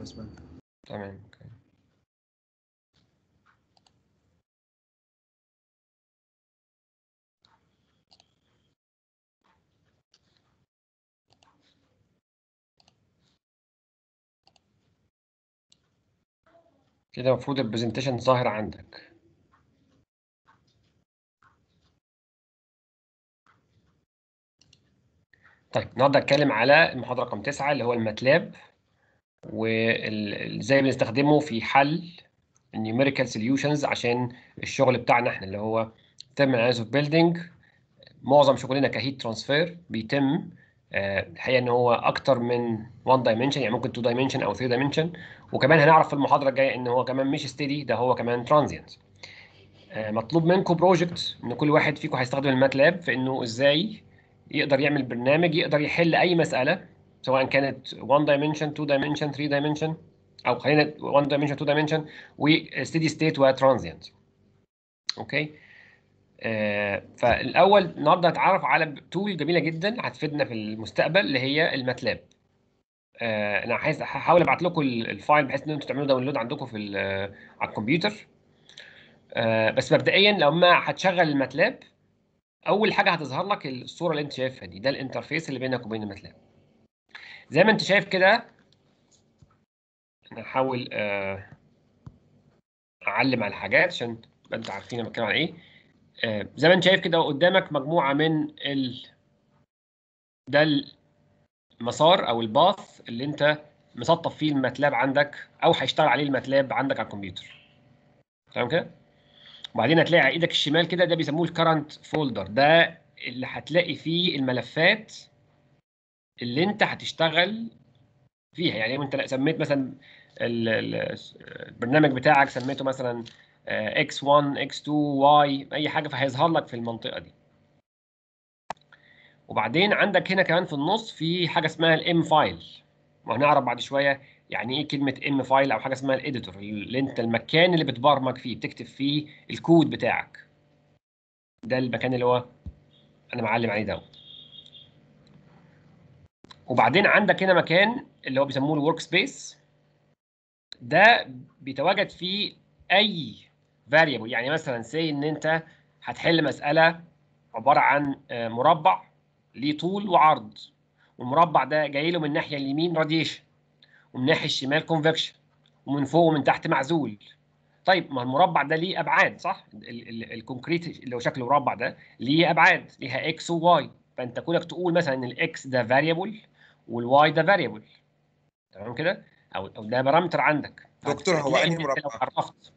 باشمهندس تمام اوكي كده المفروض البرزنتيشن ظاهر عندك طيب النهارده هتكلم على المحاضرة رقم 9 اللي هو الماتلاب وازاي بنستخدمه في حل النيوميريكال سوليوشنز عشان الشغل بتاعنا احنا اللي هو تيرمال اناليسيس اوف بيلدينج معظم شغلنا كهيت ترانسفير بيتم آه، الحقيقه ان هو اكتر من 1 دايمنشن يعني ممكن 2 دايمنشن او 3 دايمنشن وكمان هنعرف في المحاضره الجايه ان هو كمان مش ستيدي ده هو كمان ترانزيانت مطلوب منكم بروجكت ان كل واحد فيكم هيستخدم الماتلاب في انه ازاي يقدر يعمل برنامج يقدر يحل اي مساله سواء كانت 1 دايمنشن 2 دايمنشن 3 دايمنشن او خلينا 1 دايمنشن 2 دايمنشن وستيدي ستيت وترانزيانت اوكي آه، فالاول النهارده هنتعرف على تول جميله جدا هتفيدنا في المستقبل اللي هي الماتلاب آه، انا عايز هحاول ابعت لكم ال- الفايل بحيث ان انتوا تعملوا داونلود عندكم في ال- على الكمبيوتر آه، بس مبدئيا لما هتشغل الماتلاب اول حاجه هتظهر لك الصوره اللي انت شايفها دي ده الانترفيس اللي بينك وبين الماتلاب زي ما انت شايف كده انا هحاول آه، اعلم على الحاجات عشان تبقى انتوا عارفين انا بتكلم عن ايه آه، زي ما انت شايف كده قدامك مجموعه من ال ده المسار او الباث اللي انت مسطب فيه الماتلاب عندك او هيشتغل عليه الماتلاب عندك على الكمبيوتر تمام كده وبعدين هتلاقي على ايدك الشمال كده ده بيسموه الكرنت فولدر ده اللي هتلاقي فيه الملفات اللي انت هتشتغل فيها يعني انت سميت مثلا ال- ال- البرنامج بتاعك سميته مثلا آه، x1 x2 y اي حاجه فهيظهر لك في المنطقه دي وبعدين عندك هنا كمان في النص في حاجه اسمها الام فايل وهنعرف بعد شويه يعني ايه كلمه ام فايل او حاجه اسمها الاديتور اللي انت المكان اللي بتبرمج فيه بتكتب فيه الكود بتاعك ده المكان اللي هو انا معلم عليه ده وبعدين عندك هنا مكان اللي هو بيسموه الورك سبيس ده بيتواجد فيه اي فاريبل يعني مثلا سي ان انت هتحل مساله عباره عن آه، مربع ليه طول وعرض والمربع ده جاي له من الناحيه اليمين راديشن ومن الناحيه الشمال كونفكشن ومن فوق ومن تحت معزول طيب ما المربع ده ليه ابعاد صح ال- ال- الكونكريت اللي هو شكل مربع ده ليه ابعاد ليها اكس وواي فانت كونك تقول مثلا ان الاكس ده فاريبل والواي ده فاريبل تمام كده او او ده بارامتر عندك دكتور، هو هتلاقي أنهي إن أنت لو مربع؟ عرفت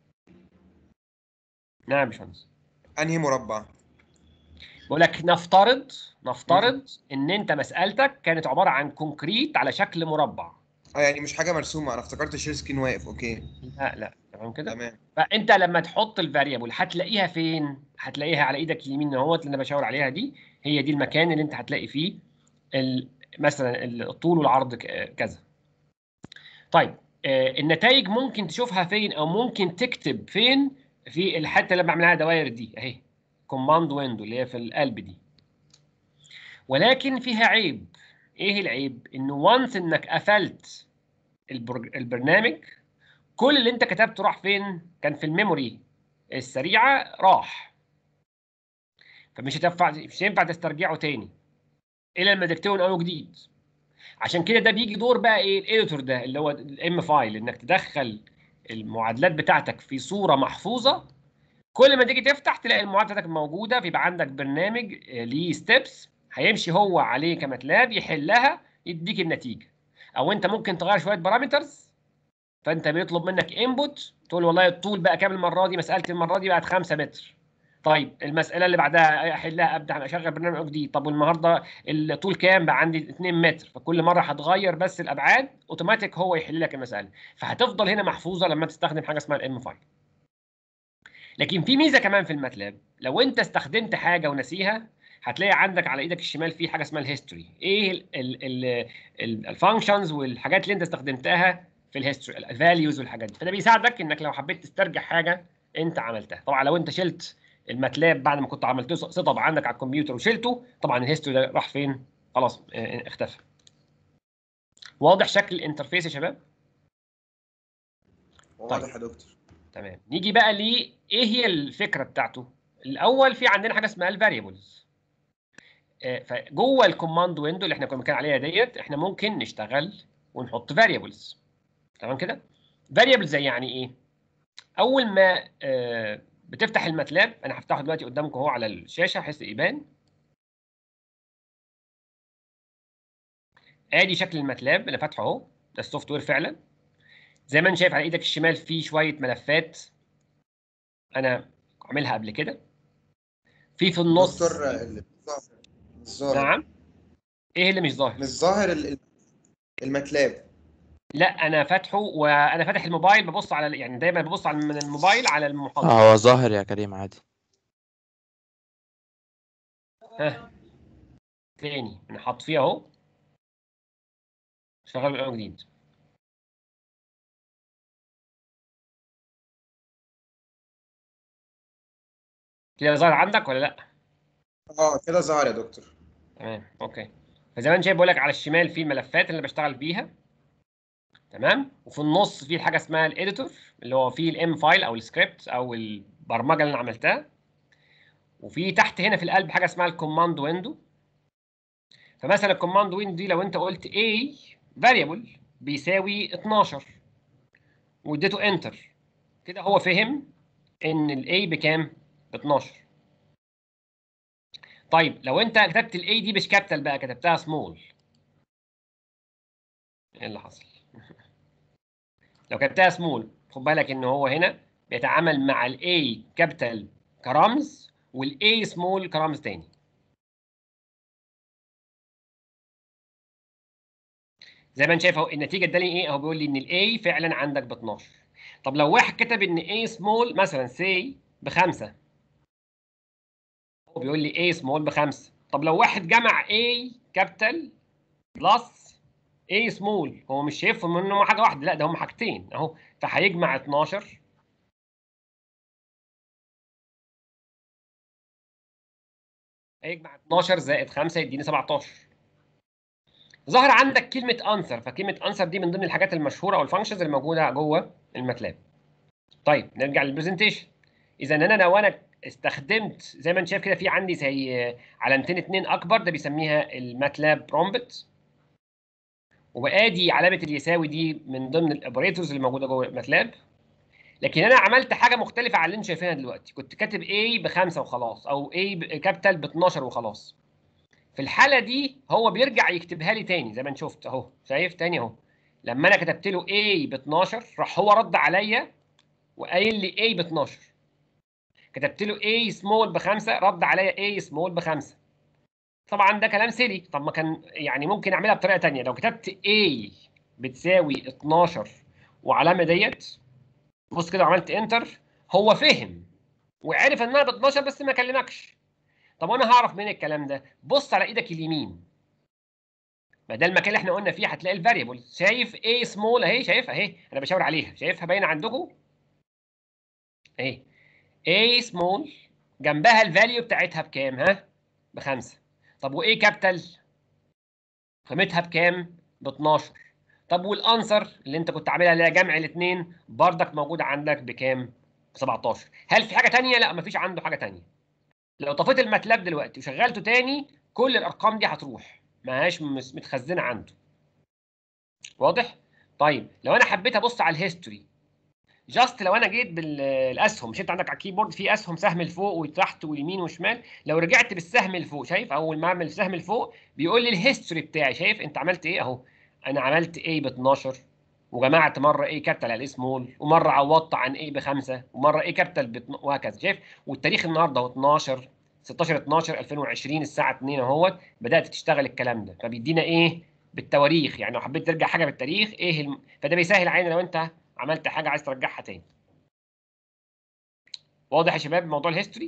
نعم يا باشمهندس انهي مربع بقول لك نفترض نفترض ان انت مسالتك كانت عباره عن كونكريت على شكل مربع اه يعني مش حاجه مرسومه انا افتكرت شير سكرين واقف اوكي لا لا تمام كده تمام فانت لما تحط الفاريبل هتلاقيها فين هتلاقيها على ايدك اليمين اهوت اللي انا بشاور عليها دي هي دي المكان اللي انت هتلاقي فيه ال- مثلا الطول والعرض ك- كذا طيب آه، النتائج ممكن تشوفها فين او ممكن تكتب فين في الحته اللي بعملها دوائر دي اهي كوماند ويندو اللي هي في القلب دي ولكن فيها عيب ايه العيب انه وانس انك قفلت البرج- البرنامج كل اللي انت كتبته راح فين كان في الميموري السريعه راح فمش هتنفع مش هينفع تسترجعه تاني الا لما تكتبه من اول وجديد عشان كده ده بيجي دور بقى ايه الايديتور ده اللي هو الام فايل انك تدخل المعادلات بتاعتك في صوره محفوظه كل ما تيجي تفتح تلاقي المعادله بتاعتك موجوده فيبقى عندك برنامج آه، ليه ستيبس هيمشي هو عليه كماتلاب يحلها يديك النتيجه او انت ممكن تغير شويه بارامترز فانت بيطلب منك انبوت تقول والله الطول بقى كام المره دي مسالتي المره دي بقت 5 متر طيب المساله اللي بعدها احلها ابدا اشغل برنامج جديد طب والنهارده الطول كام بقى عندي 2 متر فكل مره هتغير بس الابعاد اوتوماتيك هو يحل لك المساله فهتفضل هنا محفوظه لما تستخدم حاجه اسمها الام فايل لكن في ميزه كمان في الماتلاب لو انت استخدمت حاجه ونسيها هتلاقي عندك على ايدك الشمال في حاجه اسمها الهيستوري ايه الفانكشنز والحاجات اللي انت استخدمتها في الهيستوري الفاليوز والحاجات دي فده بيساعدك انك لو حبيت تسترجع حاجه انت عملتها طبعا لو انت شلت الماتلاب بعد ما كنت عملته سيت اب عندك على الكمبيوتر وشلته طبعا الهيستوري ده راح فين خلاص اه، اختفى واضح شكل الانترفيس يا شباب واضح يا دكتور تمام نيجي بقى ل ايه هي الفكره بتاعته الاول في عندنا حاجه اسمها الفاريبلز فجوه الكوماند ويندو اللي احنا كنا بنتكلم عليها ديت احنا ممكن نشتغل ونحط فاريبلز تمام كده فاريبلز زي يعني ايه اول ما آه، بتفتح الماتلاب انا هفتحه دلوقتي قدامكم اهو على الشاشه بحيث يبان ادي شكل الماتلاب اللي فاتحه اهو ده السوفت وير فعلا زي ما انت شايف على ايدك الشمال فيه شويه ملفات انا عاملها قبل كده في في النص دكتور آه، اللي مش ظاهر مش ظاهر نعم ايه اللي مش ظاهر مش ظاهر ال- ال- الماتلاب لا انا فاتحه وانا فاتح الموبايل ببص على يعني دايما ببص على من الموبايل على المحاضره اه هو ظاهر يا كريم عادي ها تاني انا حاط فيه اهو شغال من اول جديد كده ظاهر عندك ولا لا اه كده ظهر يا دكتور تمام اوكي فزي ما انت شايف بقول لك على الشمال في الملفات اللي بشتغل بيها تمام وفي النص في حاجه اسمها الاديتور اللي هو فيه الام فايل او السكريبت او البرمجه اللي انا عملتها وفي تحت هنا في القلب حاجه اسمها الكوماند ويندو فمثلا الكوماند ويندو دي لو انت قلت a variable بيساوي 12 واديته انتر كده هو فهم ان الاي بكام؟ ب 12 طيب لو انت كتبت الاي دي مش كابيتال بقى كتبتها سمول ايه اللي حصل؟ لو كتبتها سمول خد بالك ان هو هنا بيتعامل مع الاي كابيتال كرمز والاي سمول كرمز تاني زي ما انت شايف اهو النتيجه اداني ايه اهو بيقول لي ان الاي فعلا عندك ب 12 طب لو واحد كتب ان اي سمول مثلا سي بخمسه هو بيقول لي اي سمول بخمسه طب لو واحد جمع اي كابيتال بلس اي سمول هو مش شايفهم منهم حاجه واحده لا ده هم حاجتين اهو فهيجمع 12 هيجمع 12 زائد 5 يديني 17 ظهر عندك كلمه انسر فكلمه انسر دي من ضمن الحاجات المشهوره او الفانكشنز اللي موجوده جوه الماتلاب طيب نرجع للبرزنتيشن اذا انا لو انا استخدمت زي ما انت شايف كده في عندي زي علامتين اتنين اكبر ده بيسميها الماتلاب برومبت وادي علامه اليساوي دي من ضمن الاوبريتورز اللي موجوده جوه ماتلاب لكن انا عملت حاجه مختلفه عن اللي انت شايفينها دلوقتي كنت كاتب A بخمسه وخلاص او A كابيتال ب 12 وخلاص في الحاله دي هو بيرجع يكتبها لي تاني زي ما انت شفت اهو شايف تاني اهو لما انا كتبت له A ب 12 راح هو رد عليا وقايل لي A ب 12 كتبت له A سمول بخمسه رد عليا A سمول بخمسه طبعا ده كلام سيري طب ما كان يعني ممكن اعملها بطريقه تانية لو كتبت A بتساوي 12 وعلامه ديت بص كده وعملت انتر هو فهم وعرف انها ب 12 بس ما كلمكش طب وانا هعرف منين الكلام ده بص على ايدك اليمين ما ده المكان اللي احنا قلنا فيه هتلاقي الفاريبل شايف A سمول اهي شايفها اهي انا بشاور عليها شايفها باينه عندكم اهي A سمول جنبها الفاليو بتاعتها بكام ها بخمسة طب وايه كابيتال قيمتها بكام ب 12 طب والانسر اللي انت كنت عاملها اللي هي جمع الاثنين بردك موجود عندك بكام؟ ب 17 هل في حاجه ثانيه؟ لا مفيش عنده حاجه ثانيه لو طفيت الماتلاب دلوقتي وشغلته تاني كل الارقام دي هتروح ماهاش مس- متخزنه عنده واضح؟ طيب لو انا حبيت ابص على الهيستوري جاست لو انا جيت بالاسهم مش انت عندك على الكيبورد في اسهم سهم لفوق وتحت ويمين وشمال لو رجعت بالسهم لفوق شايف اول ما اعمل السهم لفوق بيقول لي الهيستوري بتاعي شايف انت عملت ايه اهو انا عملت A ب 12 وجمعت مره A كابيتال على سمول ومره عوضت عن A بخمسه ومره A كابيتال ب وهكذا شايف والتاريخ النهارده هو 12 16 12 2020 الساعه 2 اهوت بدات تشتغل الكلام ده فبيدينا ايه بالتواريخ يعني لو حبيت ترجع حاجه بالتاريخ ايه الم... فده بيسهل علينا لو انت عملت حاجه عايز ترجعها تاني واضح يا شباب موضوع الهيستوري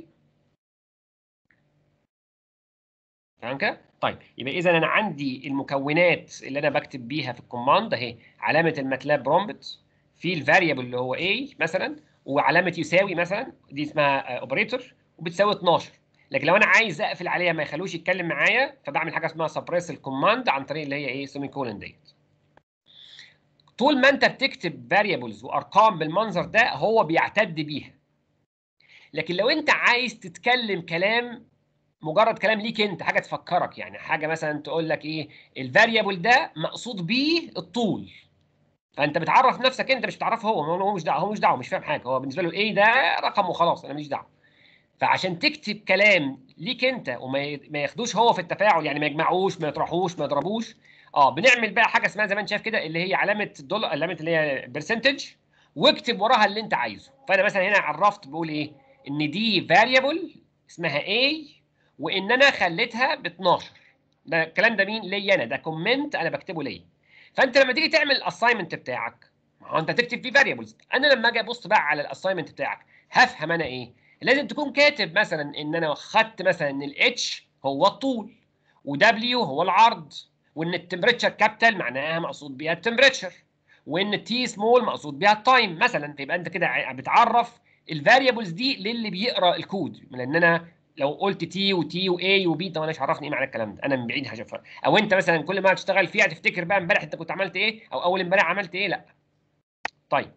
تمام كده؟ طيب يبقى اذا انا عندي المكونات اللي انا بكتب بيها في الكوماند اهي علامه الماتلاب برومبت في الفاريبل اللي هو A مثلا وعلامه يساوي مثلا دي اسمها اوبريتور وبتساوي 12 لكن لو انا عايز اقفل عليها ما يخلوش يتكلم معايا فبعمل حاجه اسمها سبريس الكوماند عن طريق اللي هي ايه سيمي كولن ديت طول ما انت بتكتب فاريبلز وارقام بالمنظر ده هو بيعتد بيها لكن لو انت عايز تتكلم كلام مجرد كلام ليك انت حاجه تفكرك يعني حاجه مثلا تقول لك ايه الفاريبل ده مقصود بيه الطول فانت بتعرف نفسك انت مش بتعرفه هو هو مش دعوه هو مش دعوه مش فاهم حاجه هو بالنسبه له ايه ده رقم وخلاص انا ماليش دعوه فعشان تكتب كلام ليك انت وما ي- ما ياخدوش هو في التفاعل يعني ما يجمعوش ما يطرحوش ما يضربوش اه بنعمل بقى حاجه اسمها زي ما انت شايف كده اللي هي علامه الدولار علامه اللي هي برسنتج واكتب وراها اللي انت عايزه فانا مثلا هنا عرفت بقول ايه ان دي فاريبل اسمها A وان انا خليتها ب 12 ده الكلام ده مين ليا انا ده كومنت انا بكتبه ليا فانت لما تيجي تعمل الاساينمنت بتاعك ما هو انت تكتب فيه فاريبلز انا لما اجي ابص بقى على الاساينمنت بتاعك هفهم انا ايه لازم تكون كاتب مثلا ان انا خدت مثلا ان الاتش هو الطول ودبليو هو العرض وان التمبريتشر كابيتال معناها مقصود بيها التمبريتشر وان التي سمول مقصود بيها التايم مثلا فيبقى انت كده ع- بتعرف الفاريبلز دي للي بيقرا الكود لان انا لو قلت تي وتي واي وبي طب انا مش عرفني ايه معنى الكلام ده انا من بعيد هشوفها او انت مثلا كل ما تشتغل فيها تفتكر بقى امبارح انت كنت عملت ايه او اول امبارح عملت ايه لا طيب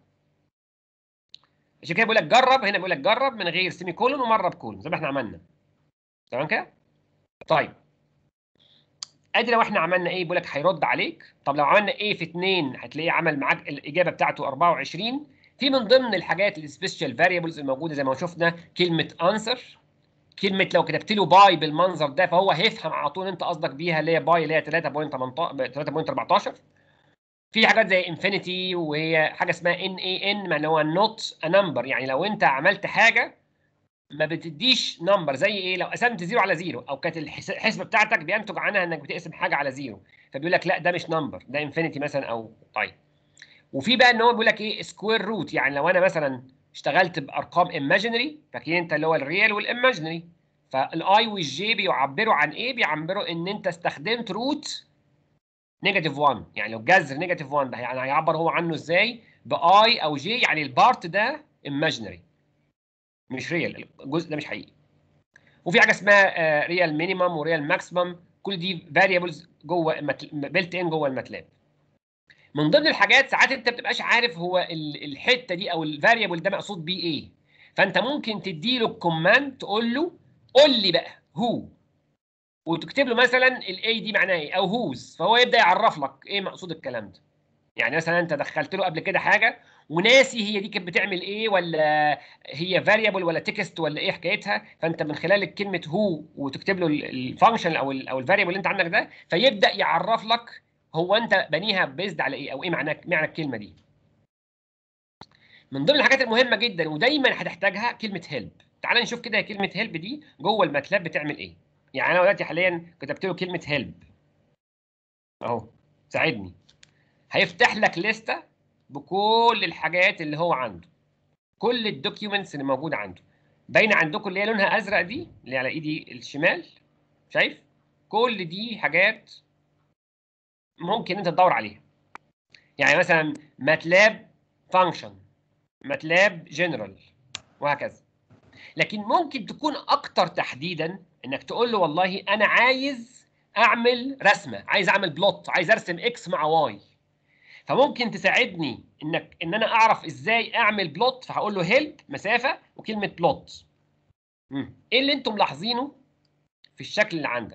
عشان كده بيقول لك جرب هنا بيقول لك جرب من غير سيمي كولون ومره بكولون زي ما احنا عملنا تمام كده طيب ادي لو احنا عملنا ايه بيقول لك هيرد عليك طب لو عملنا ايه في 2 هتلاقيه عمل معاك الاجابه بتاعته 24 في من ضمن الحاجات السبيشال فاريبلز الموجوده زي ما شفنا كلمه انسر كلمه لو كتبت له باي بالمنظر ده فهو هيفهم على طول انت قصدك بيها اللي هي باي اللي هي 3.18 3.14 في حاجات زي انفينيتي وهي حاجه اسمها ان اي ان ما هو نوت ا نمبر يعني لو انت عملت حاجه ما بتديش نمبر زي ايه لو قسمت زيرو على زيرو او كانت الحس- الحسبه بتاعتك بينتج عنها انك بتقسم حاجه على زيرو فبيقول لك لا ده مش نمبر ده انفينيتي مثلا او طيب وفي بقى ان هو بيقول لك ايه سكوير روت يعني لو انا مثلا اشتغلت بارقام ايماجينري فاكرين انت اللي هو الريال والايماجينري فالاي والجي بيعبروا عن ايه بيعبروا ان انت استخدمت روت نيجاتيف 1 يعني لو جذر نيجاتيف 1 ده يعني هيعبر هو عنه ازاي باي او جي يعني البارت ده ايماجينري مش ريال الجزء ده مش حقيقي وفي حاجه اسمها ريال مينيمم وريال ماكسيمم كل دي فاريبلز جوه بيلت ان جوه الماتلاب من ضمن الحاجات ساعات انت ما بتبقاش عارف هو ال- الحته دي او الفاريبل ده مقصود بيه ايه فانت ممكن تدي له الكوماند تقول له قول لي بقى هو وتكتب له مثلا الاي دي معناها ايه او هوز فهو يبدا يعرف لك ايه مقصود الكلام ده يعني مثلا انت دخلت له قبل كده حاجه وناسي هي دي كانت بتعمل ايه ولا هي فاريبل ولا تكست ولا ايه حكايتها فانت من خلال كلمه هو وتكتب له الفانكشن او ال او الفاريبل اللي انت عندك ده فيبدا يعرف لك هو انت بنيها بيزد على ايه او ايه معنى معنى الكلمه دي من ضمن الحاجات المهمه جدا ودايما هتحتاجها كلمه هيلب تعال نشوف كده هي كلمه هيلب دي جوه الماتلاب بتعمل ايه يعني انا دلوقتي حاليا كتبت له كلمه هيلب اهو ساعدني هيفتح لك لستة بكل الحاجات اللي هو عنده كل الدوكيومنتس اللي موجوده عنده باينه عندكم اللي هي لونها ازرق دي اللي على ايدي الشمال شايف كل دي حاجات ممكن انت تدور عليها يعني مثلا ماتلاب فانكشن ماتلاب جنرال وهكذا لكن ممكن تكون اكتر تحديدا انك تقول له والله انا عايز اعمل رسمه عايز اعمل بلوت عايز ارسم اكس مع واي فممكن تساعدني انك ان انا اعرف ازاي اعمل بلوت فهقول له هيلب مسافه وكلمه بلوت مم. ايه اللي انتم ملاحظينه في الشكل اللي عندك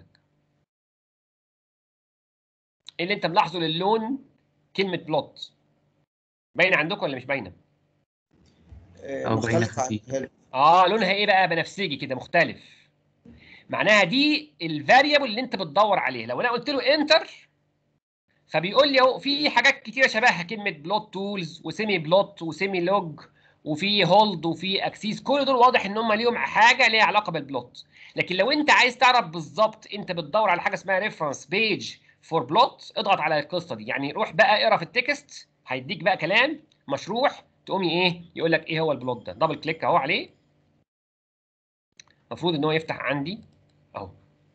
ايه اللي انت ملاحظه للون كلمه بلوت باينه عندكم ولا مش باينه آه، أو باينة مختلف عن خفيف. هيلب اه لونها ايه بقى بنفسجي كده مختلف معناها دي الفاريبل اللي انت بتدور عليه لو انا قلت له انتر فبيقول لي اهو في حاجات كتيره شبهها كلمه بلوت تولز وسيمي بلوت وسيمي لوج وفي هولد وفي اكسيس كل دول واضح ان هم ليهم حاجه ليها علاقه بالبلوت لكن لو انت عايز تعرف بالظبط انت بتدور على حاجه اسمها ريفرنس بيج فور بلوت اضغط على القصه دي يعني روح بقى اقرا في التكست هيديك بقى كلام مشروح تقومي ايه يقول لك ايه هو البلوت ده دبل كليك اهو عليه المفروض ان هو يفتح عندي اهو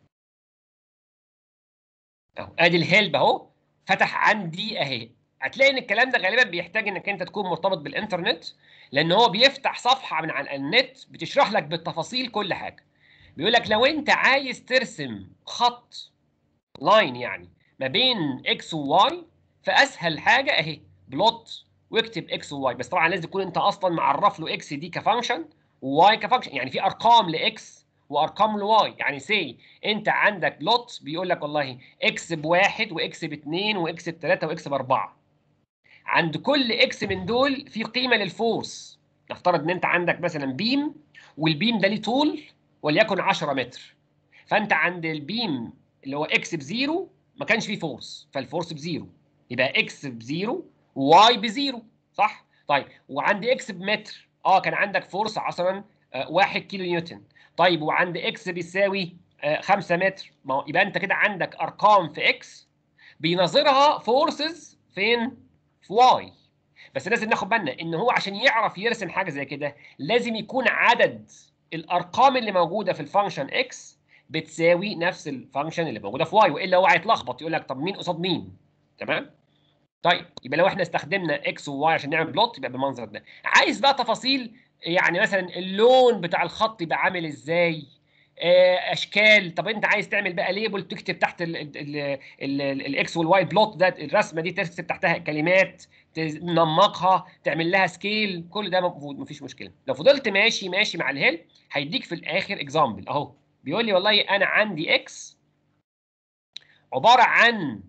اهو ادي الهيلب اهو فتح عندي اهي هتلاقي ان الكلام ده غالبا بيحتاج انك انت تكون مرتبط بالانترنت لان هو بيفتح صفحه من على النت بتشرح لك بالتفاصيل كل حاجه بيقول لك لو انت عايز ترسم خط لاين يعني ما بين اكس وواي فاسهل حاجه اهي بلوت واكتب اكس وواي بس طبعا لازم تكون انت اصلا معرف له اكس دي كفانكشن وواي كفانكشن يعني في ارقام لاكس وارقام لواي يعني سي انت عندك بلوت بيقول لك والله اكس بواحد واكس باثنين واكس بثلاثه واكس باربعه عند كل اكس من دول في قيمه للفورس نفترض ان انت عندك مثلا بيم والبيم ده ليه طول وليكن 10 متر فانت عند البيم اللي هو اكس بزيرو ما كانش فيه فورس فالفورس بزيرو يبقى اكس بزيرو واي بزيرو صح طيب وعند اكس بمتر اه كان عندك فورس مثلا 1 كيلو نيوتن طيب وعند اكس بيساوي 5 متر ما هو يبقى انت كده عندك ارقام في اكس بيناظرها فورسز فين في واي بس لازم ناخد بالنا ان هو عشان يعرف يرسم حاجه زي كده لازم يكون عدد الارقام اللي موجوده في الفانكشن اكس بتساوي نفس الفانكشن اللي موجوده في واي والا هو هيتلخبط يقول لك طب مين قصاد مين تمام طيب يبقى لو احنا استخدمنا اكس وواي عشان نعمل بلوت يبقى بالمنظر ده عايز بقى تفاصيل يعني مثلا اللون بتاع الخط يبقى عامل ازاي اشكال طب انت عايز تعمل بقى ليبل تكتب تحت الاكس والواي بلوت ده الرسمه دي تكتب تحتها كلمات تنمقها تعمل لها سكيل كل ده مفيش مشكله لو فضلت ماشي ماشي مع الهيل هيديك في الاخر اكزامبل اهو بيقول لي والله انا عندي اكس عباره عن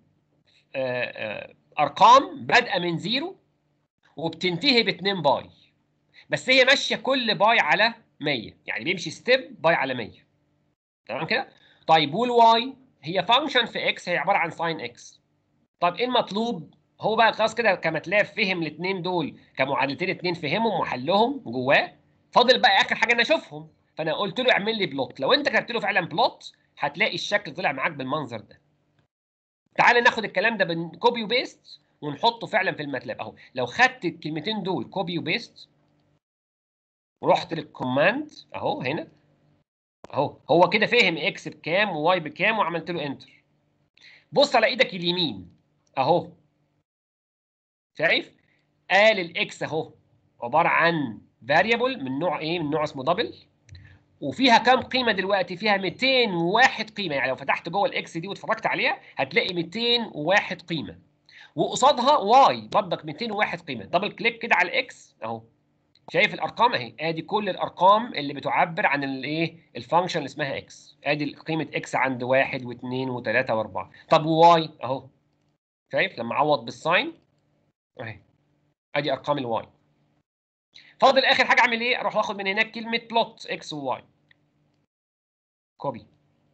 ارقام بادئه من زيرو وبتنتهي ب 2 باي بس هي ماشيه كل باي على 100 يعني بيمشي ستيب باي على 100 تمام كده طيب والواي هي فانكشن في اكس هي عباره عن ساين اكس طيب ايه المطلوب هو بقى خلاص كده كمتلاب فهم الاثنين دول كمعادلتين اثنين فهمهم وحلهم جواه فاضل بقى اخر حاجه انا اشوفهم فانا قلت له اعمل لي بلوت لو انت كتبت له فعلا بلوت هتلاقي الشكل طلع معاك بالمنظر ده تعال ناخد الكلام ده بالكوبي وبيست ونحطه فعلا في الماتلاب اهو لو خدت الكلمتين دول كوبي وبيست ورحت للكوماند اهو هنا اهو هو كده فهم اكس بكام وواي بكام وعملت له انتر بص على ايدك اليمين اهو شايف قال الاكس اهو عباره عن فاريبل من نوع ايه من نوع اسمه دبل وفيها كام قيمه دلوقتي فيها 201 قيمه يعني لو فتحت جوه الاكس دي واتفرجت عليها هتلاقي 201 قيمه وقصادها واي برضك 201 قيمه دبل كليك كده على الاكس اهو شايف الارقام اهي ادي كل الارقام اللي بتعبر عن الايه الفانكشن اللي اسمها اكس ادي قيمه اكس عند واحد واثنين وثلاثه واربعه طب وواي اهو شايف لما اعوض بالساين اهي ادي ارقام الواي فاضل اخر حاجه اعمل ايه اروح واخد من هناك كلمه بلوت اكس وواي كوبي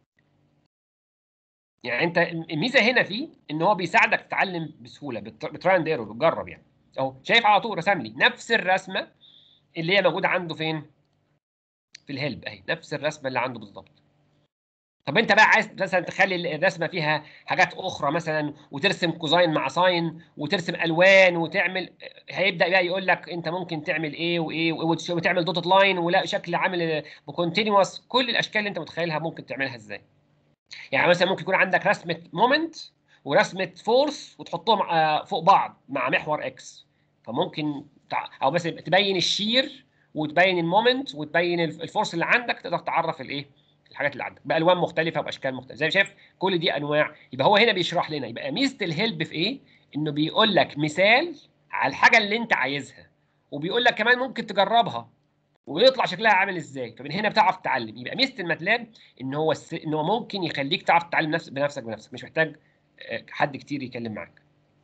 يعني انت الميزه هنا فيه ان هو بيساعدك تتعلم بسهوله بتراي اند ايرور بتجرب يعني اهو شايف على طول رسم لي نفس الرسمه اللي هي موجوده عنده فين في الهيلب اهي نفس الرسمه اللي عنده بالظبط طب انت بقى عايز مثلا تخلي الرسمه فيها حاجات اخرى مثلا وترسم كوزاين مع ساين وترسم الوان وتعمل هيبدا بقى يقول لك انت ممكن تعمل ايه وايه وتعمل دوتد لاين ولا شكل عامل كونتينوس كل الاشكال اللي انت متخيلها ممكن تعملها ازاي يعني مثلا ممكن يكون عندك رسمه مومنت ورسمه فورس وتحطهم فوق بعض مع محور اكس فممكن او مثلا تبين الشير وتبين المومنت وتبين الفورس اللي عندك تقدر تعرف الايه الحاجات اللي عندك بالوان مختلفه واشكال مختلفه زي ما شايف كل دي انواع يبقى هو هنا بيشرح لنا يبقى ميزه الهيلب في ايه انه بيقول لك مثال على الحاجه اللي انت عايزها وبيقول لك كمان ممكن تجربها ويطلع شكلها عامل ازاي فمن هنا بتعرف تتعلم يبقى ميزه الماتلاب ان هو الس... ان هو ممكن يخليك تعرف تتعلم نفس... بنفسك بنفسك مش محتاج حد كتير يتكلم معاك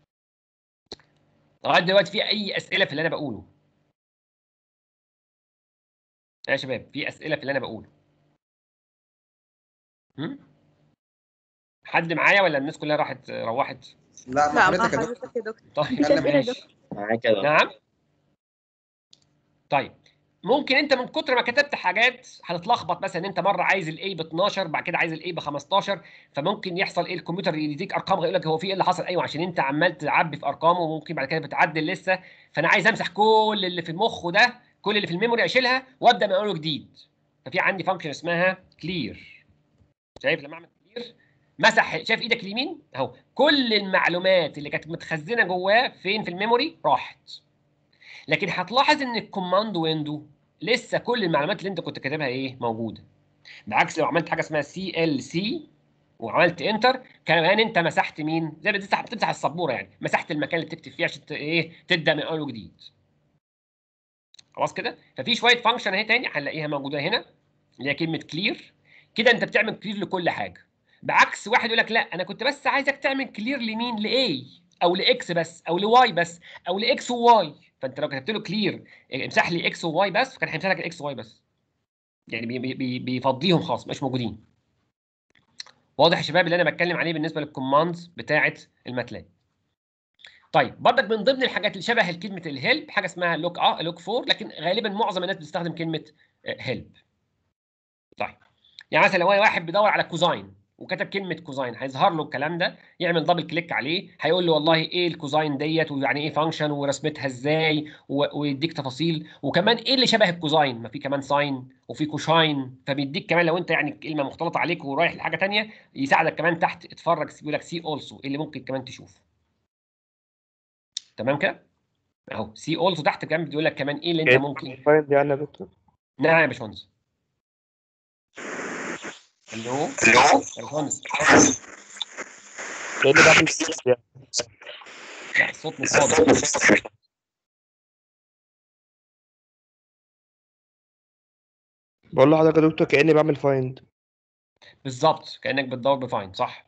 لغايه دلوقتي في اي اسئله في اللي انا بقوله يا شباب في اسئله في اللي انا بقوله هم؟ حد معايا ولا الناس كلها راحت روحت لا مع لا مع حضرتك يا دكتور حضرتك يا دكتور طيب مفيش أسئلة يا ماشي معاك كده نعم طيب ممكن انت من كتر ما كتبت حاجات هتتلخبط مثلا انت مره عايز الاي ب 12 بعد كده عايز الاي ب 15 فممكن يحصل ايه الكمبيوتر يديك ارقام يقول لك هو في ايه اللي حصل ايوه عشان انت عمال تعبي في ارقام وممكن بعد كده بتعدل لسه فانا عايز امسح كل اللي في مخه ده كل اللي في الميموري اشيلها وابدا من اول جديد ففي عندي فانكشن اسمها كلير شايف لما اعمل كلير مسح شايف ايدك اليمين اهو كل المعلومات اللي كانت متخزنه جواه فين في الميموري راحت لكن هتلاحظ ان الكوماند ويندو لسه كل المعلومات اللي انت كنت كاتبها ايه موجوده بعكس لو عملت حاجه اسمها سي ال سي وعملت انتر كمان انت مسحت مين زي ما بتمسح بتمسح السبوره يعني مسحت المكان اللي بتكتب فيه عشان ت- ايه تبدا من اول وجديد خلاص كده ففي شويه فانكشن اهي تاني هنلاقيها موجوده هنا اللي هي كلمه كلير كده انت بتعمل كلير لكل حاجه بعكس واحد يقول لك لا انا كنت بس عايزك تعمل كلير لمين لاي او لاكس بس او لواي بس او لاكس وواي فانت لو كتبت له كلير امسح لي اكس وواي بس فكان هيمسح لك الاكس وواي بس يعني بي- بي- بي- بيفضيهم خالص مش موجودين واضح يا شباب اللي انا بتكلم عليه بالنسبه للكوماندز بتاعه الماتلاب طيب برضك من ضمن الحاجات اللي شبه كلمه الهيلب حاجه اسمها لوك اه لوك فور لكن غالبا معظم الناس بتستخدم كلمه هيلب طيب يعني مثلا لو واحد بيدور على كوزاين وكتب كلمه كوزاين هيظهر له الكلام ده يعمل دبل كليك عليه هيقول له والله ايه الكوزاين ديت ويعني ايه فانكشن ورسمتها ازاي و- ويديك تفاصيل وكمان ايه اللي شبه الكوزاين ما في كمان ساين وفي كوشاين فبيديك كمان لو انت يعني كلمه مختلطه عليك ورايح لحاجه ثانيه يساعدك كمان تحت اتفرج يقول لك سي اولسو ايه اللي ممكن كمان تشوف تمام كده اهو سي اولسو تحت كمان بيقول لك كمان ايه اللي انت إيه؟ ممكن فايند يعني يا دكتور نعم يا باشمهندس الو يا باشمهندس كأني بعمل find يعني. لا الصوت مش واضح بقول لحضرتك يا دكتور كأني بعمل فايند بالظبط كانك بتدور بفايند صح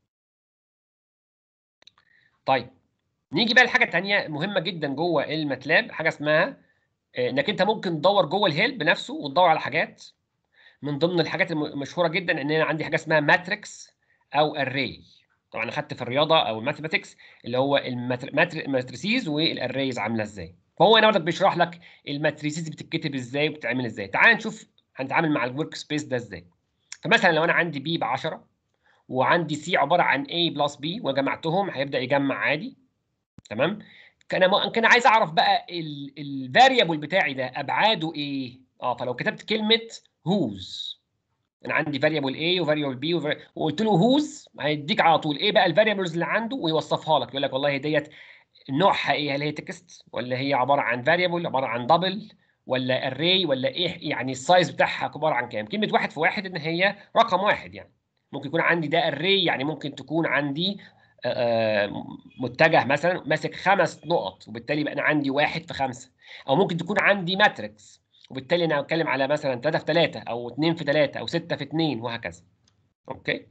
طيب نيجي بقى لحاجه تانية مهمه جدا جوه الماتلاب حاجه اسمها آه، انك انت ممكن تدور جوه الهيلب نفسه وتدور على حاجات من ضمن الحاجات الم- المشهوره جدا ان انا عندي حاجه اسمها ماتريكس او اري طبعا اخدت في الرياضه او الماثيماتكس اللي هو الماتريسيز والاريز عامله ازاي فهو هنا برضك بيشرح لك الماتريسيز بتتكتب ازاي وبتتعمل ازاي تعال نشوف هنتعامل مع الورك سبيس ده ازاي فمثلا لو انا عندي بي ب 10 وعندي سي عباره عن A بلس B وجمعتهم هيبدا يجمع عادي تمام كان م- كان عايز اعرف بقى الفاريبل بتاعي ده ابعاده ايه اه فلو كتبت كلمه whose انا عندي فاريبل A وفاريبل B وفار- وقلت له whose هيديك على طول ايه بقى الفاريبلز اللي عنده ويوصفها لك يقول لك والله ديت نوعها ايه هل هي تكست ولا هي عباره عن فاريبل عباره عن دبل ولا اري ولا ايه يعني السايز بتاعها عباره عن كام كلمه واحد في واحد ان هي رقم واحد يعني ممكن يكون عندي ده اري يعني ممكن تكون عندي آه، آه، متجه مثلا ماسك خمس نقط وبالتالي يبقى انا عندي واحد في خمسه او ممكن تكون عندي ماتريكس وبالتالي انا بتكلم على مثلا 3 في 3 او 2 في 3 او 6 في 2 وهكذا اوكي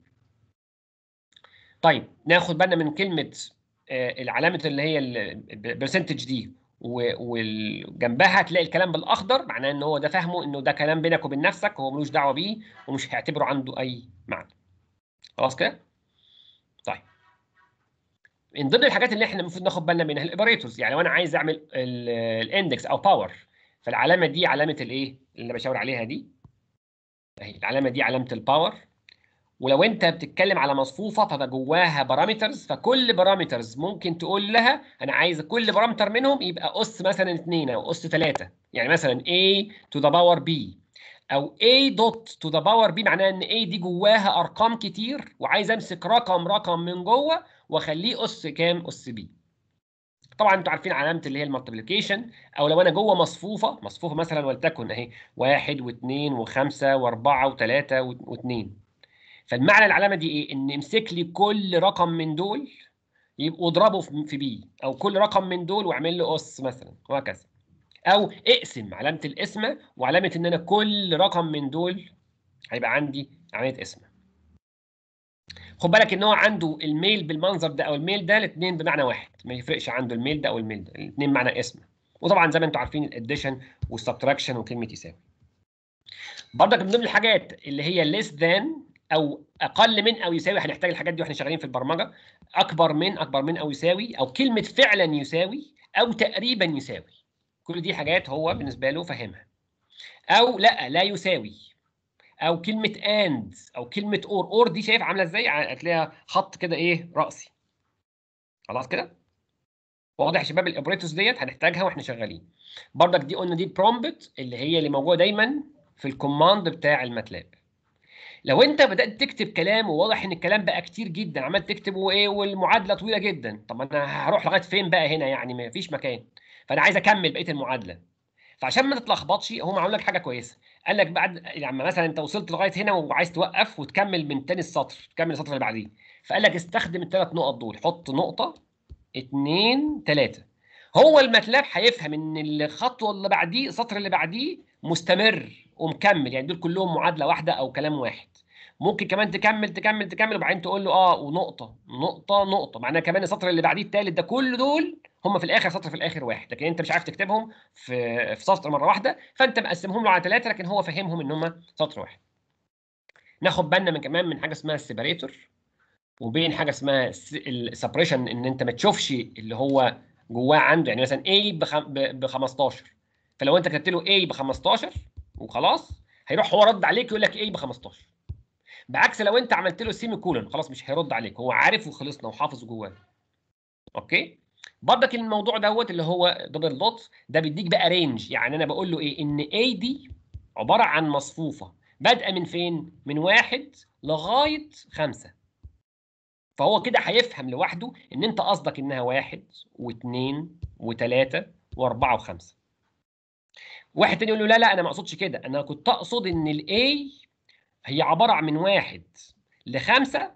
طيب ناخد بالنا من كلمه آه، العلامه اللي هي البرسنتج دي و- وجنبها هتلاقي الكلام بالاخضر معناه ان هو ده فاهمه انه ده كلام بينك وبين نفسك هو ملوش دعوه بيه ومش هيعتبره عنده اي معنى خلاص كده طيب من ضمن الحاجات اللي احنا المفروض ناخد بالنا منها الاوبريتورز يعني لو انا عايز اعمل الاندكس او باور فالعلامه دي علامه الايه اللي انا بشاور عليها دي اهي العلامه دي علامه الباور ولو انت بتتكلم على مصفوفه فده جواها بارامترز فكل بارامترز ممكن تقول لها انا عايز كل بارامتر منهم يبقى اس مثلا 2 او اس 3 يعني مثلا a to the power b او a dot to the power b معناها ان a دي جواها ارقام كتير وعايز امسك رقم رقم من جوه واخليه اس كام اس b طبعا انتوا عارفين علامه اللي هي المالتيبيكيشن او لو انا جوه مصفوفه مصفوفه مثلا ولتكن اهي واحد واثنين وخمسه واربعه وثلاثه واثنين فالمعنى العلامه دي ايه؟ ان امسك لي كل رقم من دول يبقوا اضربه في في بي او كل رقم من دول واعمل له اس مثلا وهكذا او اقسم علامه القسمه وعلامه ان انا كل رقم من دول هيبقى عندي علامه قسمه خد بالك ان هو عنده الميل بالمنظر ده او الميل ده الاثنين بمعنى واحد ما يفرقش عنده الميل ده او الميل ده الاثنين معنى قسمه وطبعا زي ما انتم عارفين الاديشن والسبتراكشن وكلمه يساوي برضك من ضمن الحاجات اللي هي less than او اقل من او يساوي هنحتاج الحاجات دي واحنا شغالين في البرمجه اكبر من اكبر من او يساوي او كلمه فعلا يساوي او تقريبا يساوي كل دي حاجات هو بالنسبه له فاهمها او لا لا يساوي او كلمه اند او كلمه اور اور دي شايف عامله ازاي هتلاقيها خط كده ايه راسي خلاص كده واضح يا شباب الاوبريتورز ديت هنحتاجها واحنا شغالين بردك دي قلنا دي البرومبت اللي هي اللي موجوده دايما في الكوماند بتاع الماتلاب لو انت بدات تكتب كلام وواضح ان الكلام بقى كتير جدا عمال تكتب وايه والمعادله طويله جدا طب انا هروح لغايه فين بقى هنا يعني ما فيش مكان فانا عايز اكمل بقيه المعادله فعشان ما تتلخبطش هو عامل لك حاجه كويسه قال لك بعد يعني مثلا انت وصلت لغايه هنا وعايز توقف وتكمل من تاني السطر تكمل السطر اللي بعديه فقال لك استخدم الثلاث نقط دول حط نقطه اتنين تلاته هو الماتلاب هيفهم ان الخطوه اللي بعديه السطر اللي بعديه مستمر ومكمل يعني دول كلهم معادله واحده او كلام واحد ممكن كمان تكمل تكمل تكمل وبعدين تقول له اه ونقطه نقطه نقطه معناها كمان السطر اللي بعديه الثالث ده كل دول هم في الاخر سطر في الاخر واحد لكن انت مش عارف تكتبهم في في سطر مره واحده فانت مقسمهم له على ثلاثه لكن هو فاهمهم ان هم سطر واحد ناخد بالنا من كمان من حاجه اسمها السيبريتور وبين حاجه اسمها السبريشن ان انت ما تشوفش اللي هو جواه عنده يعني مثلا A ب 15 فلو انت كتبت له A ب 15 وخلاص هيروح هو رد عليك يقول لك A ب 15 بعكس لو انت عملت له سيمي كولون خلاص مش هيرد عليك هو عارف وخلصنا وحافظ جواه اوكي برضك الموضوع دوت اللي هو دبل دوت ده بيديك بقى رينج يعني انا بقول له ايه ان A دي عباره عن مصفوفه بادئه من فين؟ من واحد لغايه خمسه فهو كده هيفهم لوحده ان انت قصدك انها واحد واثنين وثلاثه واربعه وخمسه. واحد تاني يقول له لا لا انا ما اقصدش كده انا كنت اقصد ان الاي هي عباره عن من واحد لخمسه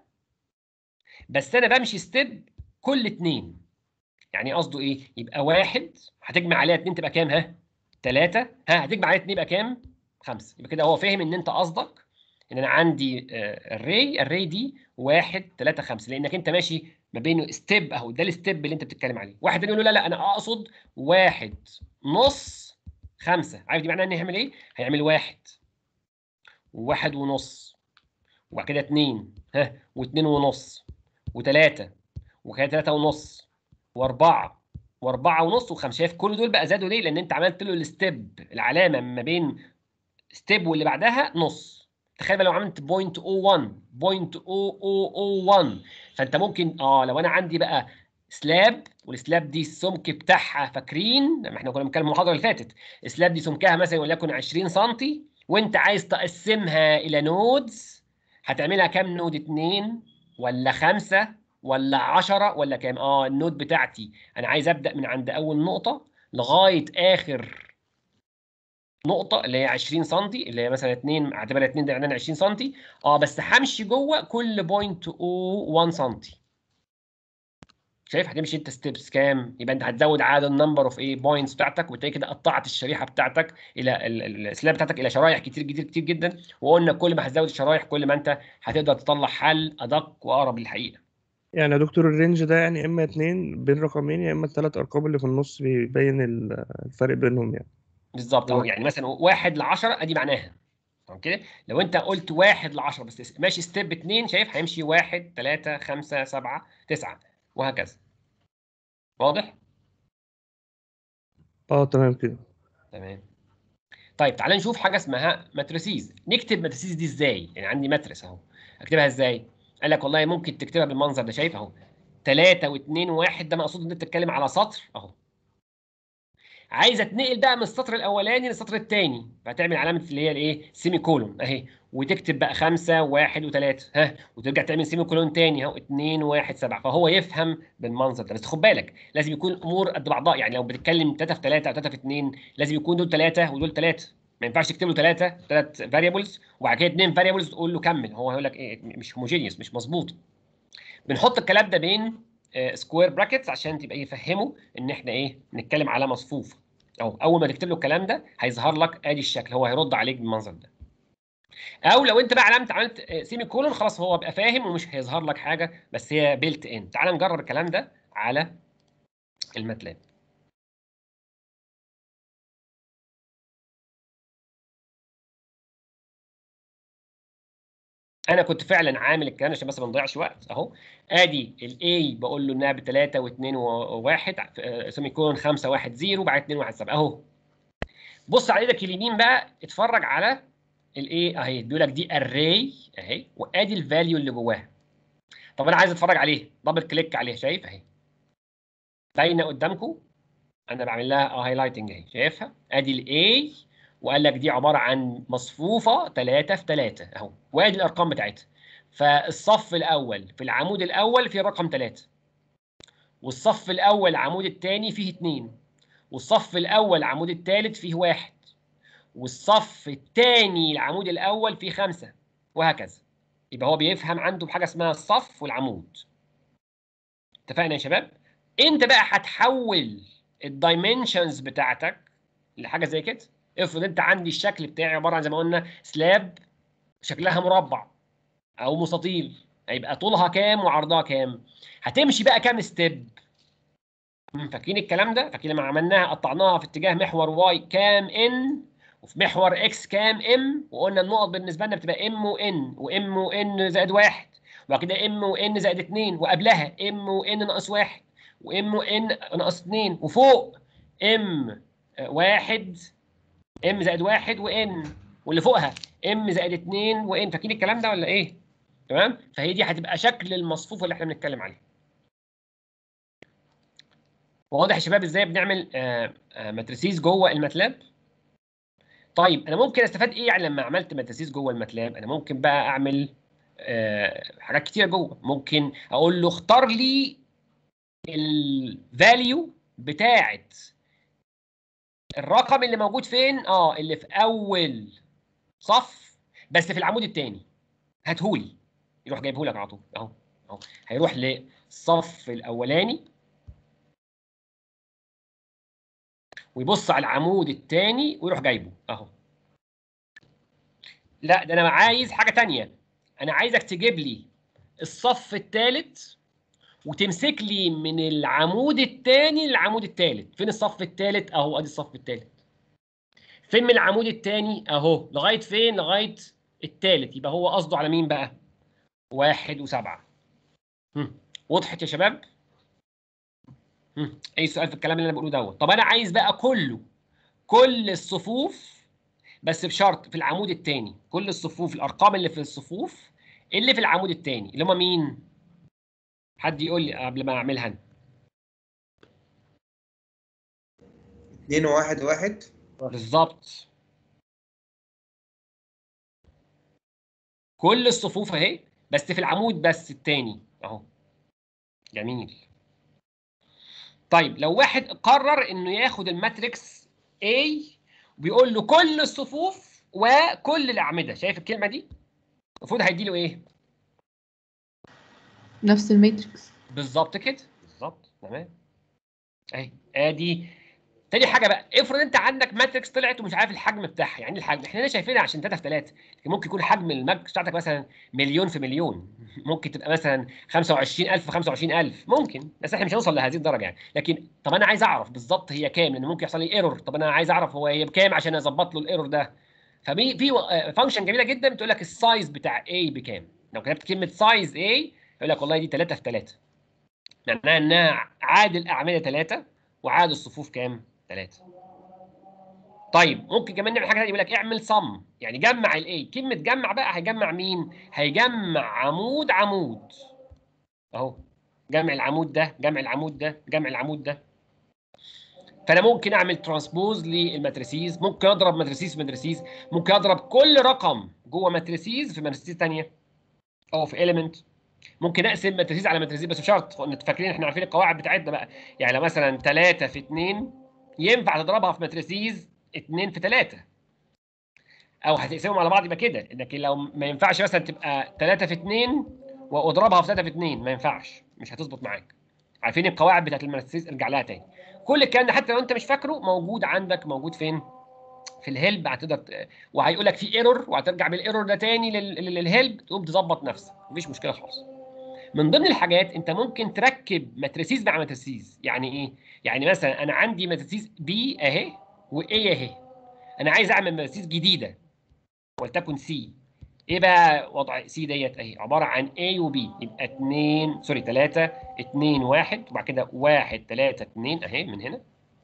بس انا بمشي ستيب كل اثنين. يعني قصده ايه؟ يبقى واحد هتجمع عليها اثنين تبقى كام ها؟ ثلاثه ها هتجمع عليها اثنين يبقى كام؟ خمسه. يبقى كده هو فاهم ان انت قصدك ان انا عندي الري الري دي 1 3 5 لانك انت ماشي ما بين ستيب اهو ده الستيب اللي انت بتتكلم عليه واحد تاني يقول له لا لا انا اقصد واحد نص خمسة عارف دي معناها ان هيعمل ايه هيعمل واحد وواحد ونص وبعد كده اتنين ها واتنين ونص وتلاتة وكده تلاتة ونص واربعة واربعة ونص وخمسة شايف كل دول بقى زادوا ليه لان انت عملت له الستيب العلامة ما بين ستيب واللي بعدها نص تخيل لو عملت 0.01 0.0001 فانت ممكن اه لو انا عندي بقى سلاب والسلاب دي السمك بتاعها فاكرين لما احنا كنا بنتكلم المحاضره اللي فاتت السلاب دي سمكها مثلا وليكن 20 سم وانت عايز تقسمها الى نودز هتعملها كام نود 2 ولا 5 ولا 10 ولا كام اه النود بتاعتي انا عايز ابدا من عند اول نقطه لغايه اخر نقطة اللي هي 20 سم اللي هي مثلا 2 اعتبرها 2 ده يعني 20 سم اه بس همشي جوه كل بوينت 1 سم شايف هتمشي انت ستيبس كام يبقى انت هتزود عدد النمبر اوف ايه بوينتس بتاعتك وبالتالي كده قطعت الشريحه بتاعتك الى السلاب بتاعتك الى شرايح كتير كتير كتير جدا وقلنا كل ما هتزود الشرايح كل ما انت هتقدر تطلع حل ادق واقرب للحقيقه يعني يا دكتور الرينج ده يعني اما اتنين بين رقمين يا اما الثلاث ارقام اللي في النص بيبين الفرق بينهم يعني بالظبط اهو يعني مثلا واحد ل 10 ادي معناها تمام كده لو انت قلت واحد ل 10 بس ماشي ستيب 2 شايف هيمشي 1 3 5 7 9 وهكذا واضح؟ اه تمام كده تمام طيب تعالى نشوف حاجه اسمها ماتريسيز نكتب ماتريسيز دي ازاي يعني عندي ماتريس اهو اكتبها ازاي قال لك والله ممكن تكتبها بالمنظر ده شايف اهو 3 و2 و1 ده مقصود ان انت تتكلم على سطر اهو عايز اتنقل بقى من السطر الاولاني للسطر الثاني فتعمل علامه اللي هي الايه سيمي كولون اهي وتكتب بقى 5 1 و3 ها وترجع تعمل سيمي كولون ثاني اهو 2 1 7 فهو يفهم بالمنظر ده بس خد بالك لازم يكون الامور قد بعضها يعني لو بتتكلم 3 في 3 او 3 في 2 لازم يكون دول 3 ودول 3 ما ينفعش تكتب له 3 3 فاريبلز وبعد كده 2 فاريبلز تقول له كمل هو هيقول لك ايه مش هوموجينيوس مش مظبوط بنحط الكلام ده بين سكوير براكتس عشان تبقى يفهموا ان احنا ايه بنتكلم على مصفوفه او اول ما تكتب له الكلام ده هيظهر لك ادي الشكل هو هيرد عليك بالمنظر ده او لو انت بقى علامه عملت سيمي كولون خلاص هو بقى فاهم ومش هيظهر لك حاجه بس هي بيلت ان تعال نجرب الكلام ده على الماتلاب انا كنت فعلا عامل الكلام عشان بس ما نضيعش وقت اهو ادي الاي بقول له انها ب 3 و2 و1 سيمي كولون 5 1 0 بعد 2 1 7 اهو بص على ايدك اليمين بقى اتفرج على الايه اهي بيقول لك دي اري اهي وادي الفاليو اللي جواها طب انا عايز اتفرج عليه دبل كليك عليه شايف اهي باينه قدامكم انا بعمل لها هايلايتنج اهي شايفها ادي الاي وقال لك دي عباره عن مصفوفه 3 في 3 اهو وادي الارقام بتاعتها فالصف الاول في العمود الاول فيه رقم 3 والصف الاول العمود الثاني فيه 2 والصف الاول العمود الثالث فيه 1 والصف الثاني العمود الاول فيه خمسه وهكذا يبقى هو بيفهم عنده بحاجه اسمها الصف والعمود اتفقنا يا شباب انت بقى هتحول الدايمنشنز بتاعتك لحاجه زي كده افرض انت عندي الشكل بتاعي عباره عن زي ما قلنا سلاب شكلها مربع او مستطيل هيبقى طولها كام وعرضها كام هتمشي بقى كام ستيب فاكرين الكلام ده فاكرين لما عملناها قطعناها في اتجاه محور واي كام ان وفي محور اكس كام ام وقلنا النقط بالنسبه لنا بتبقى ام وان وام وان زائد واحد وبعد كده ام وان زائد اثنين وقبلها ام وان ناقص واحد وام وان ناقص اثنين وفوق ام واحد ام زائد واحد وان واللي فوقها ام زائد اثنين وان فاكرين الكلام ده ولا ايه؟ تمام؟ فهي دي هتبقى شكل المصفوفه اللي احنا بنتكلم عليه. واضح يا شباب ازاي بنعمل آه آه ماتريسيز جوه الماتلاب؟ طيب انا ممكن استفاد ايه يعني لما عملت ماتريسيز جوه الماتلاب؟ انا ممكن بقى اعمل آه حاجات كتيره جوه، ممكن اقول له اختار لي الفاليو بتاعت الرقم اللي موجود فين؟ اه اللي في اول صف بس في العمود الثاني هاتهولي يروح جايبه لك على طول اهو اهو هيروح للصف الاولاني ويبص على العمود الثاني ويروح جايبه اهو لا ده انا عايز حاجه ثانيه انا عايزك تجيب لي الصف الثالث وتمسك لي من العمود الثاني للعمود الثالث فين الصف الثالث اهو ادي الصف الثالث فين من العمود الثاني اهو لغايه فين لغايه الثالث يبقى هو قصده على مين بقى واحد وسبعة هم. وضحت يا شباب هم. اي سؤال في الكلام اللي انا بقوله دوت طب انا عايز بقى كله كل الصفوف بس بشرط في العمود الثاني كل الصفوف الارقام اللي في الصفوف اللي في العمود الثاني اللي هم مين حد يقول لي قبل ما اعملها انا اتنين وواحد واحد بالظبط كل الصفوف اهي بس في العمود بس التاني اهو جميل طيب لو واحد قرر انه ياخد الماتريكس A وبيقول له كل الصفوف وكل الاعمده شايف الكلمه دي المفروض هيدي له ايه نفس الماتريكس بالظبط كده بالظبط تمام اهي ادي تاني حاجه بقى افرض انت عندك ماتريكس طلعت ومش عارف الحجم بتاعها يعني الحجم احنا هنا شايفينها عشان 3 في 3 لكن ممكن يكون حجم الماتريكس بتاعتك مثلا مليون في مليون ممكن تبقى مثلا 25000 في 25000 ممكن بس احنا مش هنوصل لهذه الدرجه يعني لكن طب انا عايز اعرف بالظبط هي كام لان ممكن يحصل لي ايرور طب انا عايز اعرف هو هي بكام عشان اظبط له الايرور ده ففي في فانكشن جميله جدا بتقول لك السايز بتاع A بكام لو كتبت كلمه سايز A يقول لك والله دي 3 في 3 معناها انها عاد الاعمده 3 وعاد الصفوف كام 3 طيب ممكن كمان نعمل حاجه ثانيه يقول لك اعمل صم يعني جمع الاي كلمه جمع بقى هيجمع مين هيجمع عمود عمود اهو جمع العمود ده جمع العمود ده جمع العمود ده فانا ممكن اعمل ترانسبوز للماتريسيز ممكن اضرب ماتريسيز في ماتريسيز ممكن اضرب كل رقم جوه ماتريسيز في ماتريسيز ثانيه او في اليمنت ممكن اقسم ماتريسيز على ماتريسيز بس بشرط انتوا فاكرين احنا عارفين القواعد بتاعتنا بقى يعني لو مثلا 3 في 2 ينفع تضربها في ماتريسيز 2 في 3 او هتقسمهم على بعض يبقى كده لكن لو ما ينفعش مثلا تبقى 3 في 2 واضربها في 3 في 2 ما ينفعش مش هتظبط معاك عارفين القواعد بتاعت الماتريسيز ارجع لها تاني كل الكلام ده حتى لو انت مش فاكره موجود عندك موجود فين في الهيلب هتقدر ت... وهيقول لك في ايرور وهترجع بالايرور ده تاني لل... للهيلب تقوم تظبط نفسك مفيش مشكله خالص من ضمن الحاجات انت ممكن تركب ماتريسيز مع ماتريسيز يعني ايه يعني مثلا انا عندي ماتريسيز بي اهي واي اهي انا عايز اعمل ماتريسيز جديده ولتكن سي ايه بقى وضع سي ديت اهي عباره عن A وبي يبقى 2 سوري 3 2 1 وبعد كده 1 3 2 اهي من هنا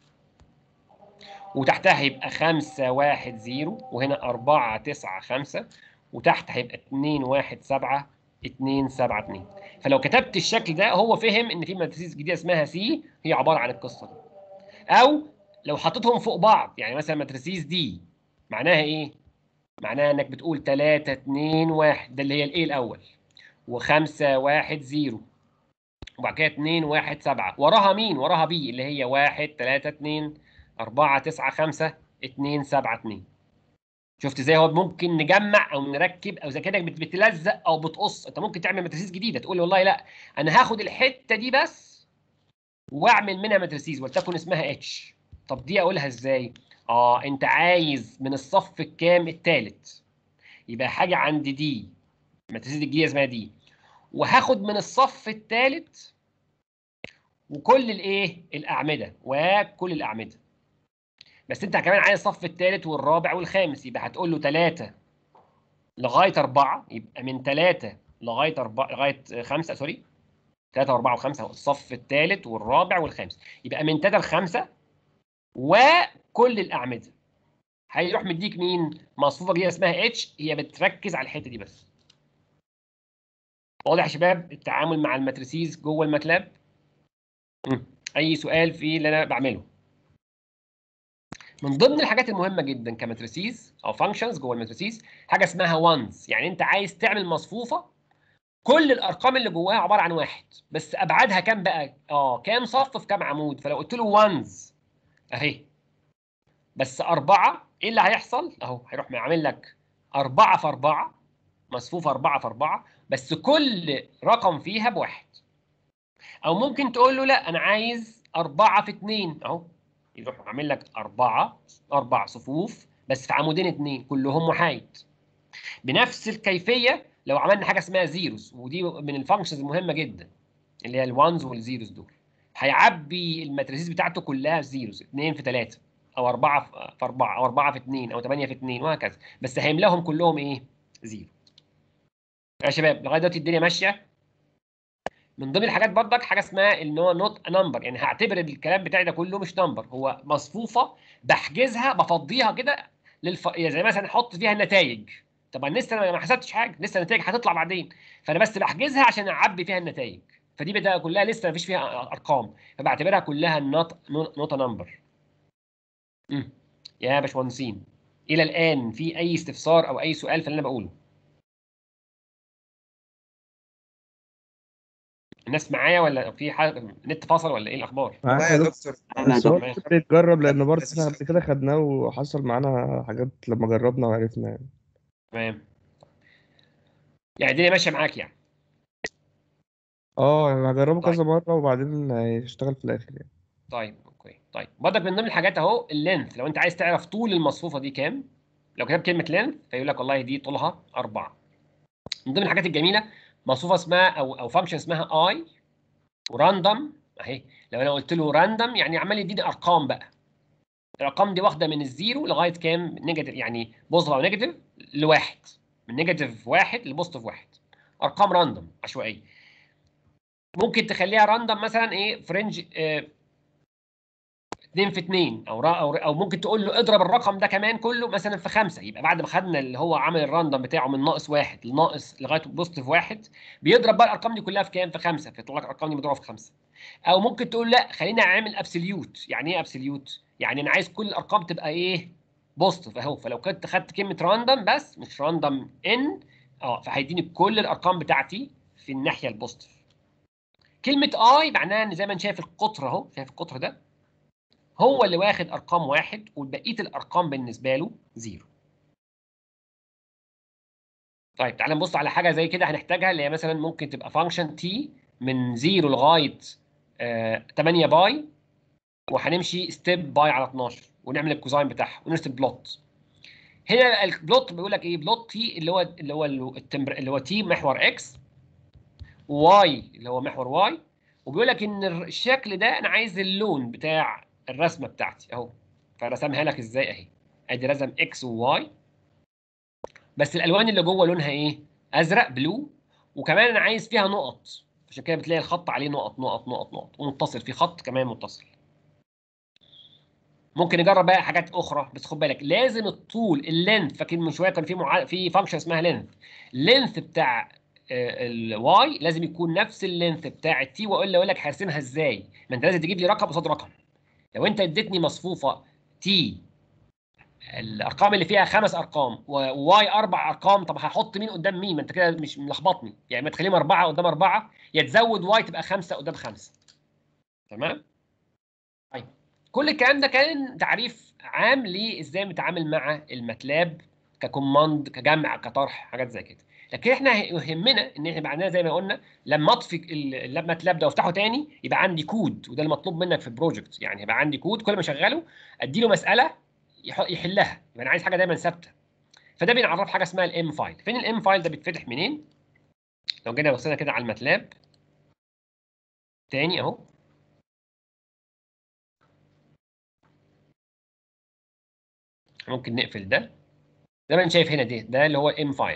وتحتها هيبقى 5 1 0 وهنا 4 9 5 وتحت هيبقى 2 1 7 2 7 2 فلو كتبت الشكل ده هو فهم ان في ماتريسيز جديده اسمها سي هي عباره عن القصه دي او لو حطيتهم فوق بعض يعني مثلا ماتريسيز دي معناها ايه معناها انك بتقول 3 2 1 ده اللي هي الايه الاول و5 1 0 وبعد كده 2 1 7 وراها مين وراها بي اللي هي 1 3 2 4 9 5 2 7 2 شفت ازاي هو ممكن نجمع او نركب او زي كانك بت- بتلزق او بتقص انت ممكن تعمل ماتريسيز جديده تقول لي والله لا انا هاخد الحته دي بس واعمل منها ماتريسيز ولتكن اسمها اتش طب دي اقولها ازاي اه انت عايز من الصف الكام الثالث يبقى حاجه عند دي الماتريسيز الجديده اسمها دي وهاخد من الصف الثالث وكل الايه الاعمده وكل الاعمده بس انت كمان عايز الصف الثالث والرابع والخامس يبقى هتقول له 3 لغايه 4 يبقى من 3 لغايه 4 لغايه 5 سوري 3 و4 و5 الصف الثالث والرابع والخامس يبقى من 3 ل 5 وكل الاعمده هيروح مديك مين مصفوفه جديده اسمها اتش هي بتركز على الحته دي بس واضح يا شباب التعامل مع الماتريسيز جوه الماتلاب مم. اي سؤال في اللي انا بعمله من ضمن الحاجات المهمه جدا كماتريسيز او فانكشنز جوه الماتريسيز حاجه اسمها وانز يعني انت عايز تعمل مصفوفه كل الارقام اللي جواها عباره عن واحد بس ابعادها كام بقى اه كام صف في كام عمود فلو قلت له وانز اهي بس أربعة إيه اللي هيحصل؟ أهو هيروح عامل لك أربعة في أربعة مصفوفة أربعة في أربعة بس كل رقم فيها بواحد أو ممكن تقول له لا أنا عايز أربعة في اتنين أهو يروح عامل لك أربعة أربع صفوف بس في عمودين اتنين كلهم وحايد بنفس الكيفية لو عملنا حاجة اسمها زيروز ودي من الفانكشنز المهمة جدا اللي هي الوانز والزيروز دول هيعبي الماتريسيز بتاعته كلها زيروز اتنين في تلاتة او أربعة في أربعة أو أربعة في اتنين أو تمانية في اتنين وهكذا بس هيملاهم كلهم إيه؟ زيرو. يا شباب لغاية دلوقتي الدنيا ماشية من ضمن الحاجات برضك حاجة اسمها إن هو نوت نمبر يعني هعتبر الكلام بتاعي ده كله مش نمبر هو مصفوفة بحجزها بفضيها كده للف... يعني زي مثلا احط فيها النتائج طبعا لسه انا ما حسبتش حاجه لسه النتائج هتطلع بعدين فانا بس بحجزها عشان اعبي فيها النتائج فدي بدا كلها لسه ما فيش فيها ارقام فبعتبرها كلها نوت نوت نمبر مم. يا باشمهندسين الى الان في اي استفسار او اي سؤال في اللي انا بقوله الناس معايا ولا في حاجه النت فصل ولا ايه الاخبار معاك لا يا يا دكتور دكتور بس هو تمام. بيتجرب لان برضه بس احنا قبل كده خدناه وحصل معانا حاجات لما جربنا وعرفنا يعني تمام يعني الدنيا ماشيه معاك يعني اه انا هجربه طيب. كذا مره وبعدين هيشتغل في الاخر يعني طيب اوكي طيب برضك من ضمن الحاجات اهو اللينث لو انت عايز تعرف طول المصفوفه دي كام لو كتبت كلمه لينث فيقول لك والله دي طولها أربعة من ضمن الحاجات الجميله مصفوفه اسمها او او فانكشن اسمها اي وراندوم اهي لو انا قلت له راندوم يعني عمال يديني ارقام بقى الارقام دي واخده من الزيرو لغايه كام نيجاتيف يعني بوزيتيف او نيجاتيف لواحد من نيجاتيف واحد لبوزيتيف واحد ارقام راندوم عشوائيه ممكن تخليها راندوم مثلا ايه فرنج اه 2 في 2 او را- او او ممكن تقول له اضرب الرقم ده كمان كله مثلا في خمسه يبقى بعد ما خدنا اللي هو عمل الراندوم بتاعه من ناقص واحد لناقص لغايه بوزيتيف واحد بيضرب بقى الارقام دي كلها في كام؟ في خمسه فيطلع لك الارقام دي مضروبه في خمسه. او ممكن تقول لا خلينا اعمل ابسوليوت، يعني ايه ابسوليوت؟ يعني انا عايز كل الارقام تبقى ايه؟ بوزيتيف اهو فلو كنت خدت كلمه راندوم بس مش راندوم ان اه فهيديني كل الارقام بتاعتي في الناحيه البوزيتيف. كلمه اي معناها ان زي ما انت شايف القطر اهو شايف القطر ده هو اللي واخد ارقام واحد وبقيه الارقام بالنسبه له زيرو. طيب تعالى نبص على حاجه زي كده هنحتاجها اللي هي مثلا ممكن تبقى فانكشن تي من 0 لغايه آه 8 باي وهنمشي ستيب باي على 12 ونعمل الكوزاين بتاعها ونرسم بلوت. هنا البلوت بيقول لك ايه بلوت تي اللي هو اللي هو التمبر اللي هو تي محور اكس واي اللي هو محور واي وبيقول لك ان الشكل ده انا عايز اللون بتاع الرسمه بتاعتي اهو فرسمها لك ازاي اهي ادي رسم اكس وواي بس الالوان اللي جوه لونها ايه ازرق بلو وكمان انا عايز فيها نقط عشان كده بتلاقي الخط عليه نقط نقط نقط نقط ومتصل في خط كمان متصل ممكن نجرب بقى حاجات اخرى بس خد بالك لازم الطول اللينث فاكر من شويه كان في معا... في فانكشن اسمها لينث اللينث بتاع الواي لازم يكون نفس اللينث بتاع التي والا اقول لك هرسمها ازاي ما انت لازم تجيب لي رقم قصاد رقم لو انت اديتني مصفوفه تي الارقام اللي فيها خمس ارقام وواي اربع ارقام طب هحط مين قدام مين ما انت كده مش ملخبطني يعني ما تخليهم اربعه قدام اربعه يا تزود واي تبقى خمسه قدام خمسه تمام طيب كل الكلام ده كان تعريف عام لازاي نتعامل مع الماتلاب ككوماند كجمع كطرح حاجات زي كده لكن احنا يهمنا ان احنا يبقى عندنا زي ما قلنا لما اطفي اللاب ماتلاب ده وافتحه تاني يبقى عندي كود وده المطلوب منك في البروجكت يعني يبقى عندي كود كل ما اشغله ادي له مساله يح- يحلها يبقى انا عايز حاجه دايما ثابته فده بينعرف حاجه اسمها الام فايل فين الام فايل ده بيتفتح منين لو جينا بصينا كده على الماتلاب تاني اهو ممكن نقفل ده زي ما انت شايف هنا ده ده اللي هو ام فايل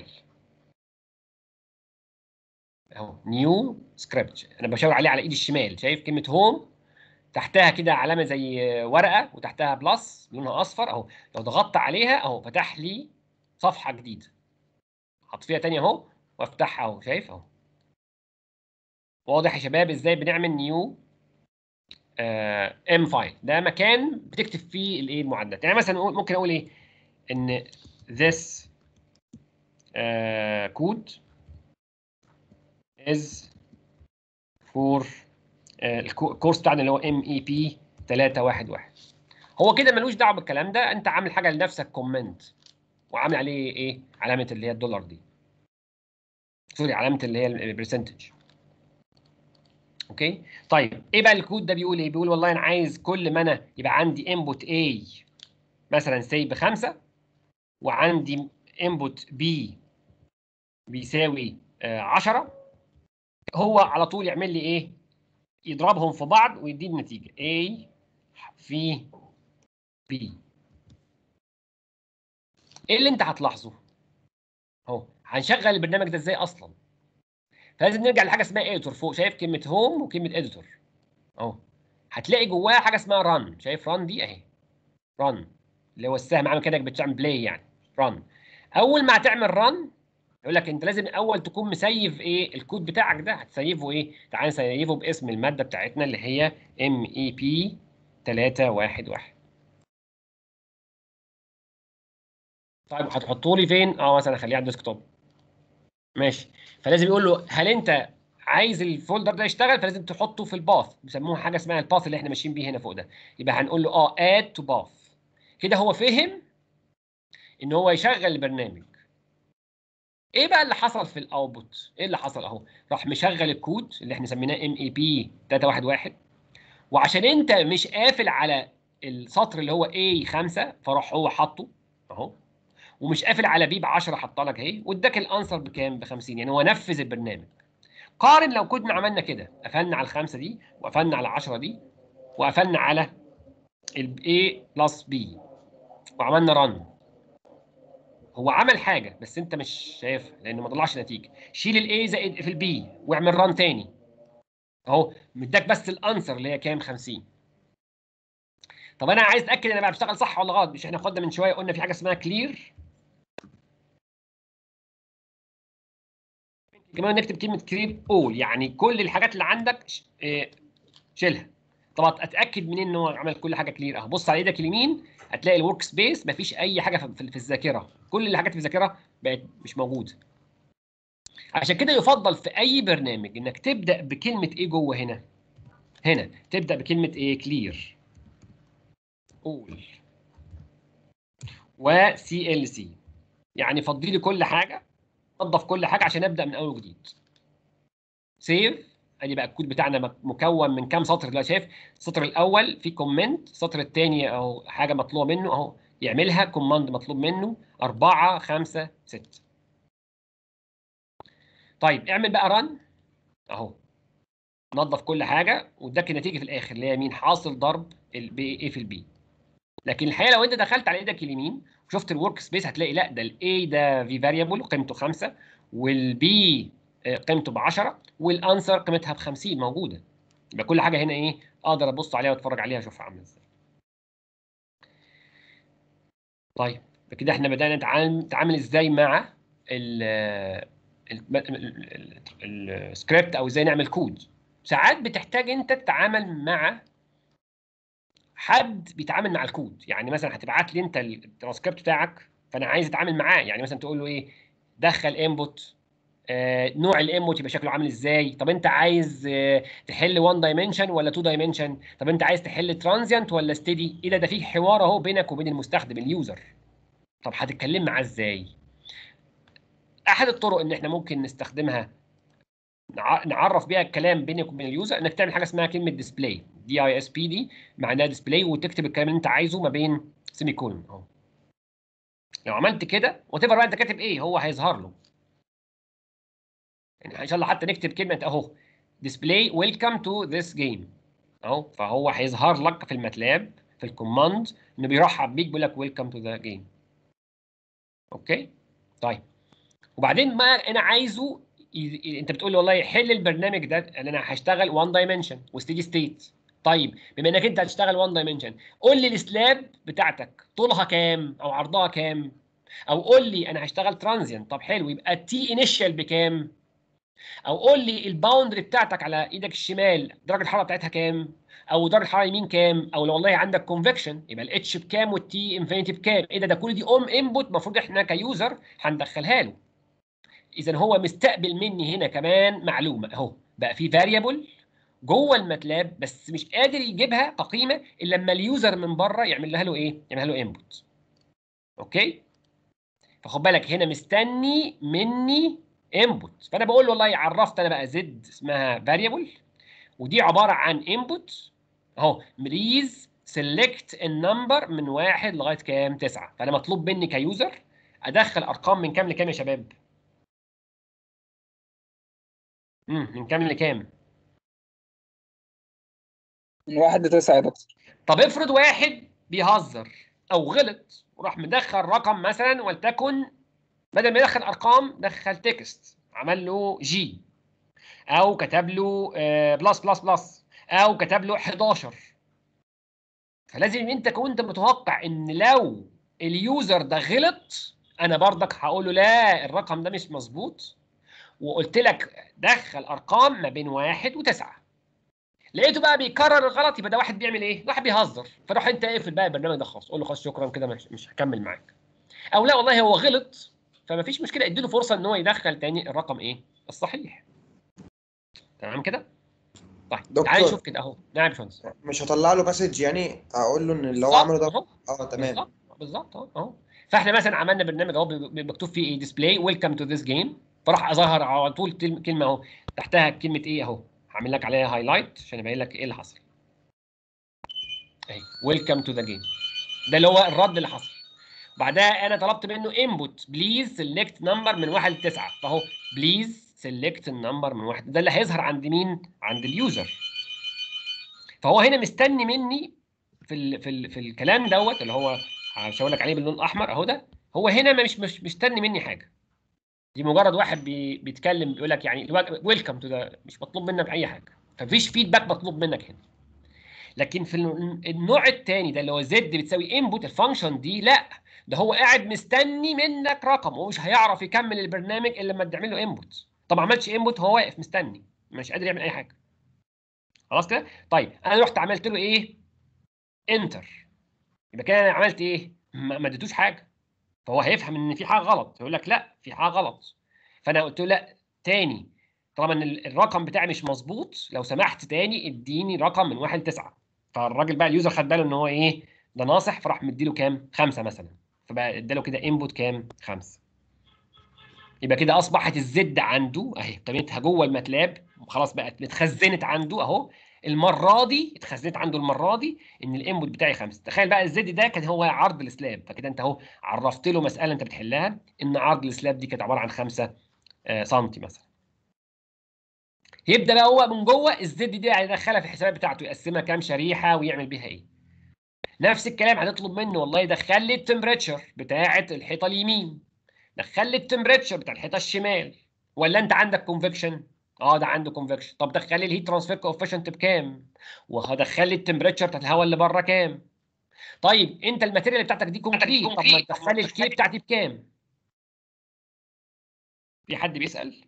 اهو نيو سكريبت انا بشاور عليه على ايدي الشمال شايف كلمه هوم تحتها كده علامه زي ورقه وتحتها بلس لونها اصفر اهو لو ضغطت عليها اهو فتح لي صفحه جديده هطفيها تاني اهو وافتحها اهو شايف اهو واضح يا شباب ازاي بنعمل نيو ام فايل ده مكان بتكتب فيه الايه المعدات يعني مثلا نقول- ممكن اقول ايه ان this uh, code is for uh, الكو- الكورس بتاعنا اللي هو ام اي بي 311 هو كده ملوش دعوه بالكلام ده انت عامل حاجه لنفسك كومنت وعامل عليه ايه علامه اللي هي الدولار دي سوري علامه اللي هي البرسنتج اوكي طيب ايه بقى الكود ده بيقول ايه بيقول والله انا عايز كل ما انا يبقى عندي انبوت A مثلا سي بخمسة وعندي انبوت B بيساوي آه 10 هو على طول يعمل لي ايه يضربهم في بعض ويديني النتيجه A في B ايه اللي انت هتلاحظه اهو هنشغل البرنامج ده ازاي اصلا فلازم نرجع لحاجه اسمها اديتور فوق شايف كلمه هوم وكلمه اديتور اهو هتلاقي جواها حاجه اسمها ران شايف ران دي اهي ران اللي هو السهم عامل كده بتعمل بلاي يعني ران اول ما هتعمل ران يقول لك انت لازم الاول تكون مسيف ايه الكود بتاعك ده هتسيفه ايه تعال نسيفه باسم الماده بتاعتنا اللي هي ام اي بي 311 طيب هتحطه لي فين اه مثلا اخليه على الديسكتوب ماشي فلازم يقول له هل انت عايز الفولدر ده يشتغل فلازم تحطه في الباث بيسموها حاجه اسمها الباث اللي احنا ماشيين بيه هنا فوق ده يبقى هنقول له اه اد تو باث كده هو فهم ان هو يشغل البرنامج ايه بقى اللي حصل في الاوتبوت ايه اللي حصل اهو راح مشغل الكود اللي احنا سميناه ام اي بي 311 وعشان انت مش قافل على السطر اللي هو A 5 فراح هو حاطه اهو ومش قافل على بي ب 10 حطها لك اهي واداك الانسر بكام ب 50 يعني هو نفذ البرنامج قارن لو كنا عملنا كده قفلنا على الخمسه دي وقفلنا على 10 دي وقفلنا على ال A بلس B وعملنا رن هو عمل حاجه بس انت مش شايفها لانه ما طلعش نتيجه شيل الاي زائد في البي واعمل ران تاني اهو مداك بس الانسر اللي هي كام 50 طب انا عايز اتاكد انا بقى بشتغل صح ولا غلط مش احنا خدنا من شويه قلنا في حاجه اسمها كلير كمان نكتب كلمه كلير اول يعني كل الحاجات اللي عندك ش- إيه، شيلها طبعا اتاكد منين ان هو عمل كل حاجه كلير اهو بص على ايدك اليمين هتلاقي الورك سبيس مفيش اي حاجه في, في في الذاكره كل الحاجات في الذاكره بقت مش موجوده عشان كده يفضل في اي برنامج انك تبدا بكلمه ايه جوه هنا هنا تبدا بكلمه ايه كلير اول وسي ال سي يعني فضي لي كل حاجه نظف كل حاجه عشان ابدا من اول وجديد سيف ادي بقى الكود بتاعنا مك- مكون من كام سطر دلوقتي شايف السطر الاول فيه كومنت السطر الثاني اهو حاجه مطلوبه منه اهو يعملها كوماند مطلوب منه أربعة خمسة ستة طيب اعمل بقى رن اهو نظف كل حاجه واداك النتيجه في الاخر اللي هي مين حاصل ضرب البي ايه في البي لكن الحقيقه لو انت دخلت على ايدك اليمين وشفت الورك سبيس هتلاقي لا ده الاي ده في فاريبل قيمته 5 والبي قيمته ب 10 والانسر قيمتها ب 50 موجوده يبقى كل حاجه هنا ايه اقدر ابص عليها واتفرج عليها اشوفها عامله ازاي طيب كده احنا بدانا نتعامل نتعامل ازاي مع ال السكريبت او ازاي نعمل كود ساعات بتحتاج انت تتعامل مع حد بيتعامل مع الكود يعني مثلا هتبعت لي انت الترانسكريبت بتاعك فانا عايز اتعامل معاه يعني مثلا تقول له ايه دخل انبوت آه نوع الانبوت يبقى شكله عامل ازاي طب انت عايز آه تحل 1 دايمنشن ولا 2 دايمنشن طب انت عايز تحل ترانزيانت ولا ستيدي ايه ده ده في حوار اهو بينك وبين المستخدم اليوزر طب هتتكلم معاه ازاي احد الطرق ان احنا ممكن نستخدمها نع- نعرف بيها الكلام بينك وبين اليوزر انك تعمل حاجه اسمها كلمه ديسبلاي دي اي اس بي دي معناها ديسبلاي وتكتب الكلام اللي انت عايزه ما بين سيمي كولون اهو لو عملت كده وات بقى انت كاتب ايه هو هيظهر له يعني ان شاء الله حتى نكتب كلمه اهو ديسبلاي ويلكم تو ذيس جيم اهو فهو هيظهر لك في الماتلاب في الكوماند انه بيرحب بيك بيقول لك ويلكم تو ذا جيم اوكي طيب وبعدين ما انا عايزه ي- ي- انت بتقول لي والله حل البرنامج ده اللي انا هشتغل 1 دايمنشن وستيدي ستيت طيب بما انك انت هتشتغل 1 دايمنشن قول لي السلاب بتاعتك طولها كام او عرضها كام او قول لي انا هشتغل ترانزيانت طب حلو يبقى التي انيشال بكام او قول لي الباوندري بتاعتك على ايدك الشمال درجه الحراره بتاعتها كام او درجه الحراره يمين كام او لو والله عندك كونفكشن يبقى الاتش بكام والتي انفينيتي بكام ايه ده ده كل دي ام انبوت المفروض احنا كيوزر هندخلها له اذا هو مستقبل مني هنا كمان معلومه اهو بقى في فاريبل جوه الماتلاب بس مش قادر يجيبها كقيمه الا لما اليوزر من بره يعمل لها له ايه يعمل له انبوت اوكي فخد بالك هنا مستني مني انبوت فانا بقول له والله عرفت انا بقى زد اسمها فاريبل ودي عباره عن انبوت اهو بليز سيلكت النمبر من واحد لغايه كام؟ تسعه فانا مطلوب مني كيوزر ادخل ارقام من كام لكام يا شباب؟ امم من كام لكام؟ من واحد لتسعة يا دكتور طب افرض واحد بيهزر او غلط وراح مدخل رقم مثلا ولتكن بدل ما يدخل ارقام دخل تكست عمل له جي او كتب له آه، بلس بلس بلس او كتب له 11 فلازم انت كنت متوقع ان لو اليوزر ده غلط انا برضك هقول له لا الرقم ده مش مظبوط وقلت لك دخل ارقام ما بين واحد وتسعه لقيته بقى بيكرر الغلط يبقى ده واحد بيعمل ايه؟ واحد بيهزر فروح انت اقفل بقى البرنامج ده خلاص قول له خلاص شكرا كده مش, مش هكمل معاك او لا والله هو غلط فما فيش مشكله اديله فرصه ان هو يدخل تاني الرقم ايه؟ الصحيح تمام كده؟ طيب دكتور. تعال نشوف كده اهو نعم يا باشمهندس مش هطلع له مسج يعني اقول له ان اللي هو بالظبط عمله ده أهو. اه تمام بالظبط بالظبط اهو اهو فاحنا مثلا عملنا برنامج اهو بي- بي- مكتوب فيه ايه ديسبلاي ويلكم تو ذيس جيم فراح اظهر على طول تل- كلمه اهو تحتها كلمه ايه اهو هعمل لك عليها هايلايت عشان ابين لك ايه اللي حصل اهي ويلكم تو ذا جيم ده اللي هو الرد اللي حصل بعدها انا طلبت منه انبوت بليز سيلكت نمبر من واحد لتسعه فاهو بليز سيلكت النمبر من واحد ده اللي هيظهر عند مين؟ عند اليوزر فهو هنا مستني مني في ال في ال في الكلام دوت اللي هو هشاور لك عليه باللون الاحمر اهو ده هو هنا مش مش مستني مني حاجه دي مجرد واحد بي بيتكلم بيقول لك يعني ويلكم تو ده مش مطلوب منك اي حاجه فمفيش فيدباك مطلوب منك هنا لكن في الن- النوع الثاني ده اللي هو زد بتساوي انبوت الفانكشن دي لا ده هو قاعد مستني منك رقم ومش هيعرف يكمل البرنامج الا لما تعمل له انبوت طب ما عملتش انبوت هو واقف مستني مش قادر يعمل اي حاجه خلاص كده طيب انا رحت عملت له ايه انتر يبقى كده انا عملت ايه ما ما اديتوش حاجه فهو هيفهم ان في حاجه غلط يقول لك لا في حاجه غلط فانا قلت له لا تاني طالما ان ال- الرقم بتاعي مش مظبوط لو سمحت تاني اديني رقم من واحد لتسعه فالراجل بقى اليوزر خد باله ان هو ايه ده ناصح فراح مديله كام؟ خمسه مثلا فبقى اداله كده انبوت كام؟ خمسه يبقى كده اصبحت الزد عنده اهي قيمتها جوه الماتلاب خلاص بقت اتخزنت عنده اهو المره دي اتخزنت عنده المره دي ان الانبوت بتاعي خمسه تخيل بقى الزد ده كان هو عرض السلاب فكده انت اهو عرفت له مساله انت بتحلها ان عرض السلاب دي كانت عباره عن 5 سنتي مثلا يبدا بقى هو من جوه الزد دي هيدخلها في الحسابات بتاعته يقسمها كام شريحه ويعمل بيها ايه نفس الكلام هنطلب منه والله دخل لي التمبريتشر بتاعه الحيطه اليمين دخل لي التمبريتشر بتاع الحيطه الشمال ولا انت عندك كونفكشن اه ده عنده كونفكشن طب دخل لي الهيت ترانسفير كوفيشنت بكام وهدخل لي التمبريتشر بتاعت الهواء اللي بره كام طيب انت الماتيريال بتاعتك دي كونكريت طب ما تدخل لي الكي بتاعتي بكام في حد بيسال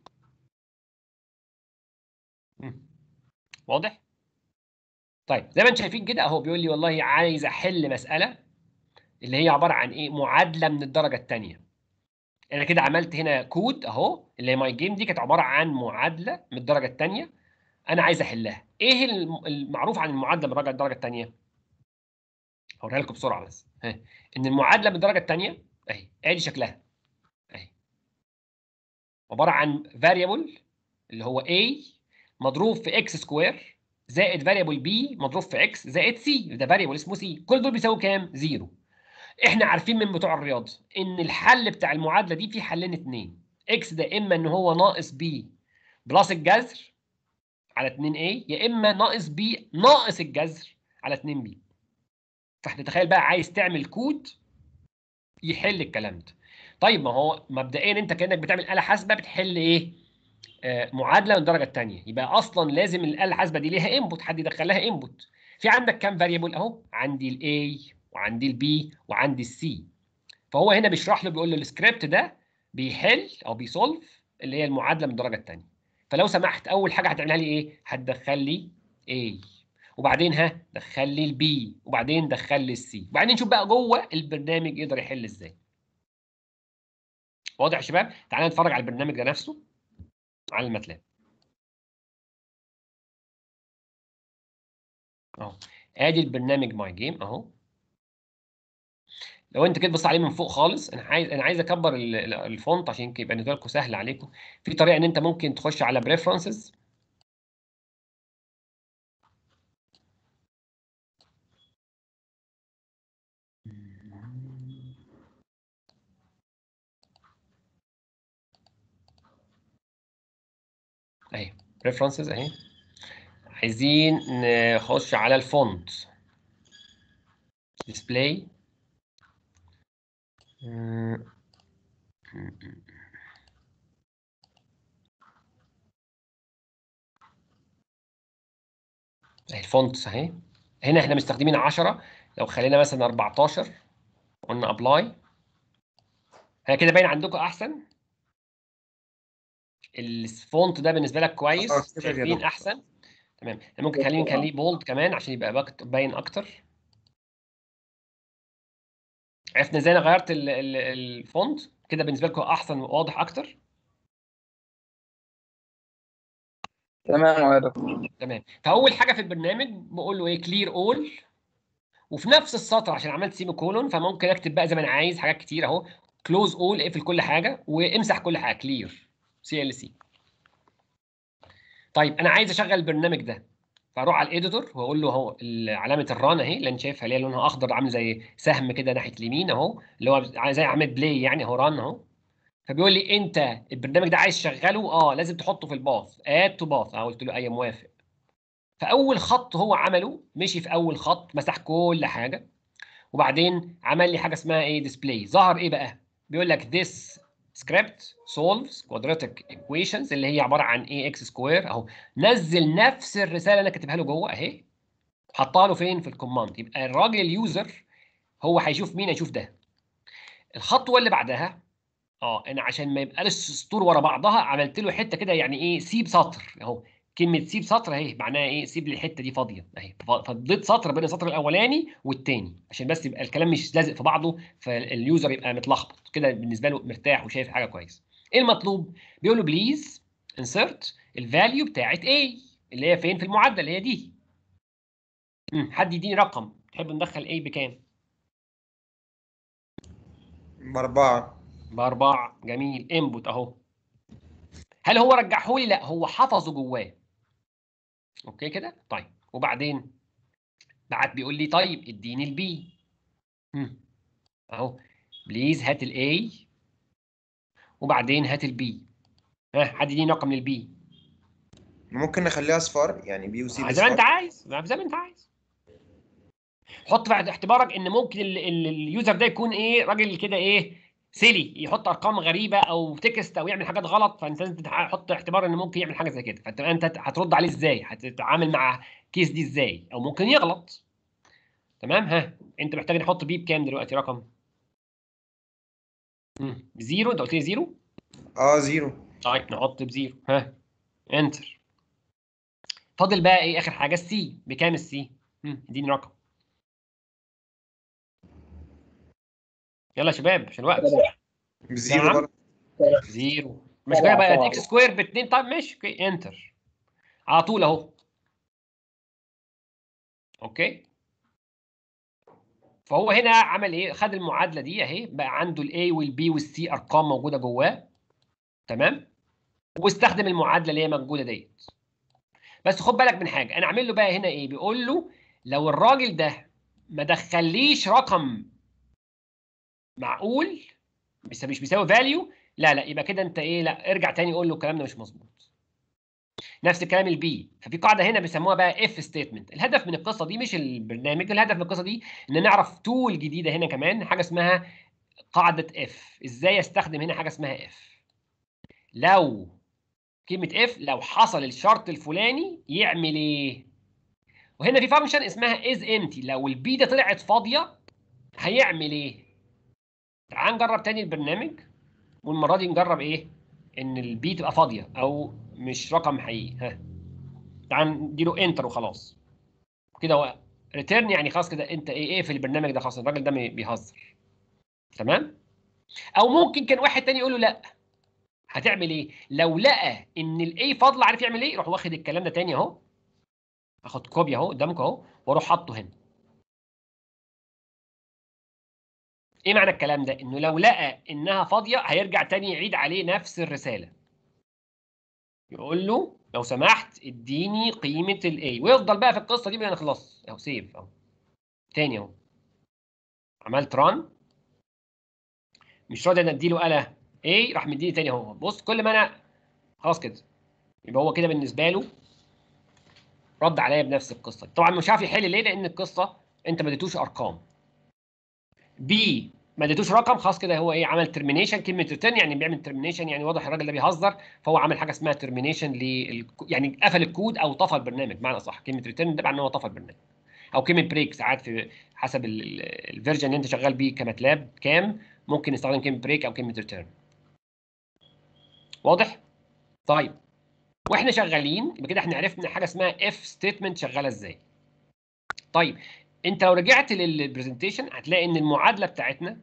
مم. واضح طيب زي ما انتم شايفين كده اهو بيقول لي والله عايز احل مساله اللي هي عباره عن ايه معادله من الدرجه الثانيه انا كده عملت هنا كود اهو اللي هي ماي جيم دي كانت عباره عن معادله من الدرجه الثانيه انا عايز احلها ايه الم- المعروف عن المعادله من الدرجه الدرجه الثانيه هوريها لكم بسرعه بس ها. ان المعادله من الدرجه الثانيه اهي ادي شكلها اهي عباره عن فاريبل اللي هو a مضروب في x سكوير زائد فاريبل b مضروب في x زائد c ده فاريبل اسمه c كل دول بيساوي كام؟ زيرو احنا عارفين من بتوع الرياضه ان الحل بتاع المعادله دي في حلين اتنين x ده اما ان هو ناقص b بلس الجذر على 2 a يا اما ناقص b ناقص الجذر على 2 b فاحنا تخيل بقى عايز تعمل كود يحل الكلام ده طيب ما هو مبدئيا انت كانك بتعمل آلة حاسبة بتحل ايه آه معادلة من الدرجة الثانية يبقى اصلا لازم الآلة الحاسبة دي ليها انبوت حد يدخل لها انبوت في عندك كام فاريبل اهو عندي الاي وعندي البي وعندي السي فهو هنا بيشرح له بيقول له السكريبت ده بيحل او بيسولف اللي هي المعادلة من الدرجة الثانية فلو سمحت اول حاجة هتعملها لي ايه هتدخل لي A وبعدين ها دخل لي البي وبعدين دخل لي السي وبعدين نشوف بقى جوه البرنامج يقدر يحل ازاي واضح يا شباب تعالى نتفرج على البرنامج ده نفسه على الماتلاب اهو ادي البرنامج ماي جيم اهو لو انت كده بص عليه من فوق خالص انا عايز انا عايز اكبر ال- ال- الفونت عشان يبقى بالنسبه لكم سهل عليكم في طريقه ان انت ممكن تخش على بريفرنسز اهي بريفرنسز اهي عايزين نخش على الفونت ديسبلاي اهي الفونتس اهي هنا احنا مستخدمين 10 لو خلينا مثلا 14 قلنا ابلاي هي كده باين عندكم احسن الفونت ده بالنسبه لك كويس آه، كده يا شايفين دكتور. احسن تمام ممكن خلينا نخليه بولد كمان عشان يبقى بكت- باين اكتر عرفنا ازاي انا غيرت ال- ال- الفونت كده بالنسبه لكم احسن وواضح اكتر تمام يا دكتور تمام فاول حاجه في البرنامج بقول له ايه كلير اول وفي نفس السطر عشان عملت سيمي كولون فممكن اكتب بقى زي ما انا عايز حاجات كتير اهو كلوز اول اقفل كل حاجه وامسح كل حاجه كلير سي ال سي طيب انا عايز اشغل البرنامج ده فاروح على الايديتور واقول له اهو ال- علامه الران اهي اللي انا شايفها اللي هي لونها اخضر عامل زي سهم كده ناحيه اليمين اهو اللي هو زي علامه بلاي يعني اهو ران اهو فبيقول لي انت البرنامج ده عايز تشغله اه لازم تحطه في الباث اد تو باث اه قلت له اي موافق فاول خط هو عمله مشي في اول خط مسح كل حاجه وبعدين عمل لي حاجه اسمها ايه ديسبلاي ظهر ايه بقى بيقول لك this script solves quadratic equations اللي هي عباره عن ايه اكس سكوير اهو نزل نفس الرساله اللي انا كاتبها له جوه اهي حطها له فين في الكوماند يبقى الراجل اليوزر هو هيشوف مين هيشوف ده الخطوه اللي بعدها اه انا عشان ما يبقاش سطور ورا بعضها عملت له حته كده يعني ايه سيب سطر اهو كلمه سيب سطر اهي معناها ايه سيب لي الحته دي فاضيه اهي ف- فضيت سطر بين السطر الاولاني والتاني عشان بس يبقى الكلام مش لازق في بعضه فاليوزر يبقى متلخبط كده بالنسبه له مرتاح وشايف حاجه كويس ايه المطلوب بيقول له بليز انسرت الفاليو بتاعت A اللي هي فين في المعادله اللي هي دي مم، حد يديني رقم تحب ندخل A بكام بأربعة بأربعة جميل انبوت أهو هل هو رجعه لي؟ لا هو حفظه جواه أوكي كده؟ طيب وبعدين بعد بيقول لي طيب اديني البي أهو بليز هات الاي وبعدين هات البي ها حد يديني رقم للبي ممكن نخليها اصفار يعني بي وسي زي ما انت بصفار عايز زي ما انت عايز حط في اعتبارك ان ممكن ال- ال- اليوزر ده يكون ايه راجل كده ايه سيلي يحط ارقام غريبه او تكست او يعمل حاجات غلط فانت لازم تحط اعتبار ان ممكن يعمل حاجه زي كده فانت انت هترد عليه ازاي هتتعامل مع كيس دي ازاي او ممكن يغلط تمام ها انت محتاج نحط بيه بكام دلوقتي رقم مم. بزيرو انت قلت لي زيرو اه زيرو طيب نحط بزيرو ها انتر فاضل بقى ايه اخر حاجه السي بكام السي اديني رقم يلا يا شباب عشان الوقت بزيرو نعم. برضه زيرو مش طبعا، كده بقى طبعا. اكس سكوير ب 2 طيب ماشي اوكي انتر على طول اهو اوكي فهو هنا عمل ايه خد المعادله دي اهي بقى عنده الاي والبي والسي ارقام موجوده جواه تمام واستخدم المعادله اللي هي موجوده ديت بس خد بالك من حاجه انا عامل له بقى هنا ايه بيقول له لو الراجل ده ما دخليش رقم معقول بس مش بيساوي فاليو لا لا يبقى كده انت ايه لا ارجع تاني قول له الكلام ده مش مظبوط نفس الكلام البي ففي قاعده هنا بيسموها بقى اف ستيتمنت الهدف من القصه دي مش البرنامج الهدف من القصه دي ان نعرف تول جديده هنا كمان حاجه اسمها قاعده اف ازاي استخدم هنا حاجه اسمها اف لو كلمه اف لو حصل الشرط الفلاني يعمل ايه وهنا في فانكشن اسمها از امتي لو البي ده طلعت فاضيه هيعمل ايه تعال نجرب تاني البرنامج والمره دي نجرب ايه ان البي تبقى فاضيه او مش رقم حقيقي ها تعال نديله انتر وخلاص كده هو ريتيرن يعني خلاص كده انت ايه ايه في البرنامج ده خلاص الراجل ده بيهزر تمام او ممكن كان واحد تاني يقول له لا هتعمل ايه لو لقى ان الاي فاضله عارف يعمل ايه يروح واخد الكلام ده تاني اهو اخد كوبي اهو قدامك اهو واروح حاطه هنا ايه معنى الكلام ده انه لو لقى انها فاضيه هيرجع تاني يعيد عليه نفس الرساله يقول له لو سمحت اديني قيمه الاي ويفضل بقى في القصه دي ما نخلص اهو سيف اهو تاني اهو عملت ران مش راضي انا اديله اله ايه راح مديني تاني اهو بص كل ما انا خلاص كده يبقى هو كده بالنسبه له رد عليا بنفس القصه طبعا مش عارف يحل ليه لان القصه انت ما اديتوش ارقام بي ما اديتوش رقم خلاص كده هو ايه عمل ترمينيشن كلمه ريتيرن يعني بيعمل ترمينيشن يعني واضح الراجل ده بيهزر فهو عمل حاجه اسمها ترمينيشن لل يعني قفل الكود او طفى البرنامج بمعنى صح كلمه ريتيرن ده معناه ان هو طفى البرنامج او كلمه بريك ساعات في حسب الفيرجن اللي انت شغال بيه كماتلاب كام ممكن نستخدم كلمه بريك او كلمه ريتيرن واضح طيب واحنا شغالين يبقى كده احنا عرفنا حاجه اسمها اف ستيتمنت شغاله ازاي طيب انت لو رجعت للبرزنتيشن هتلاقي ان المعادله بتاعتنا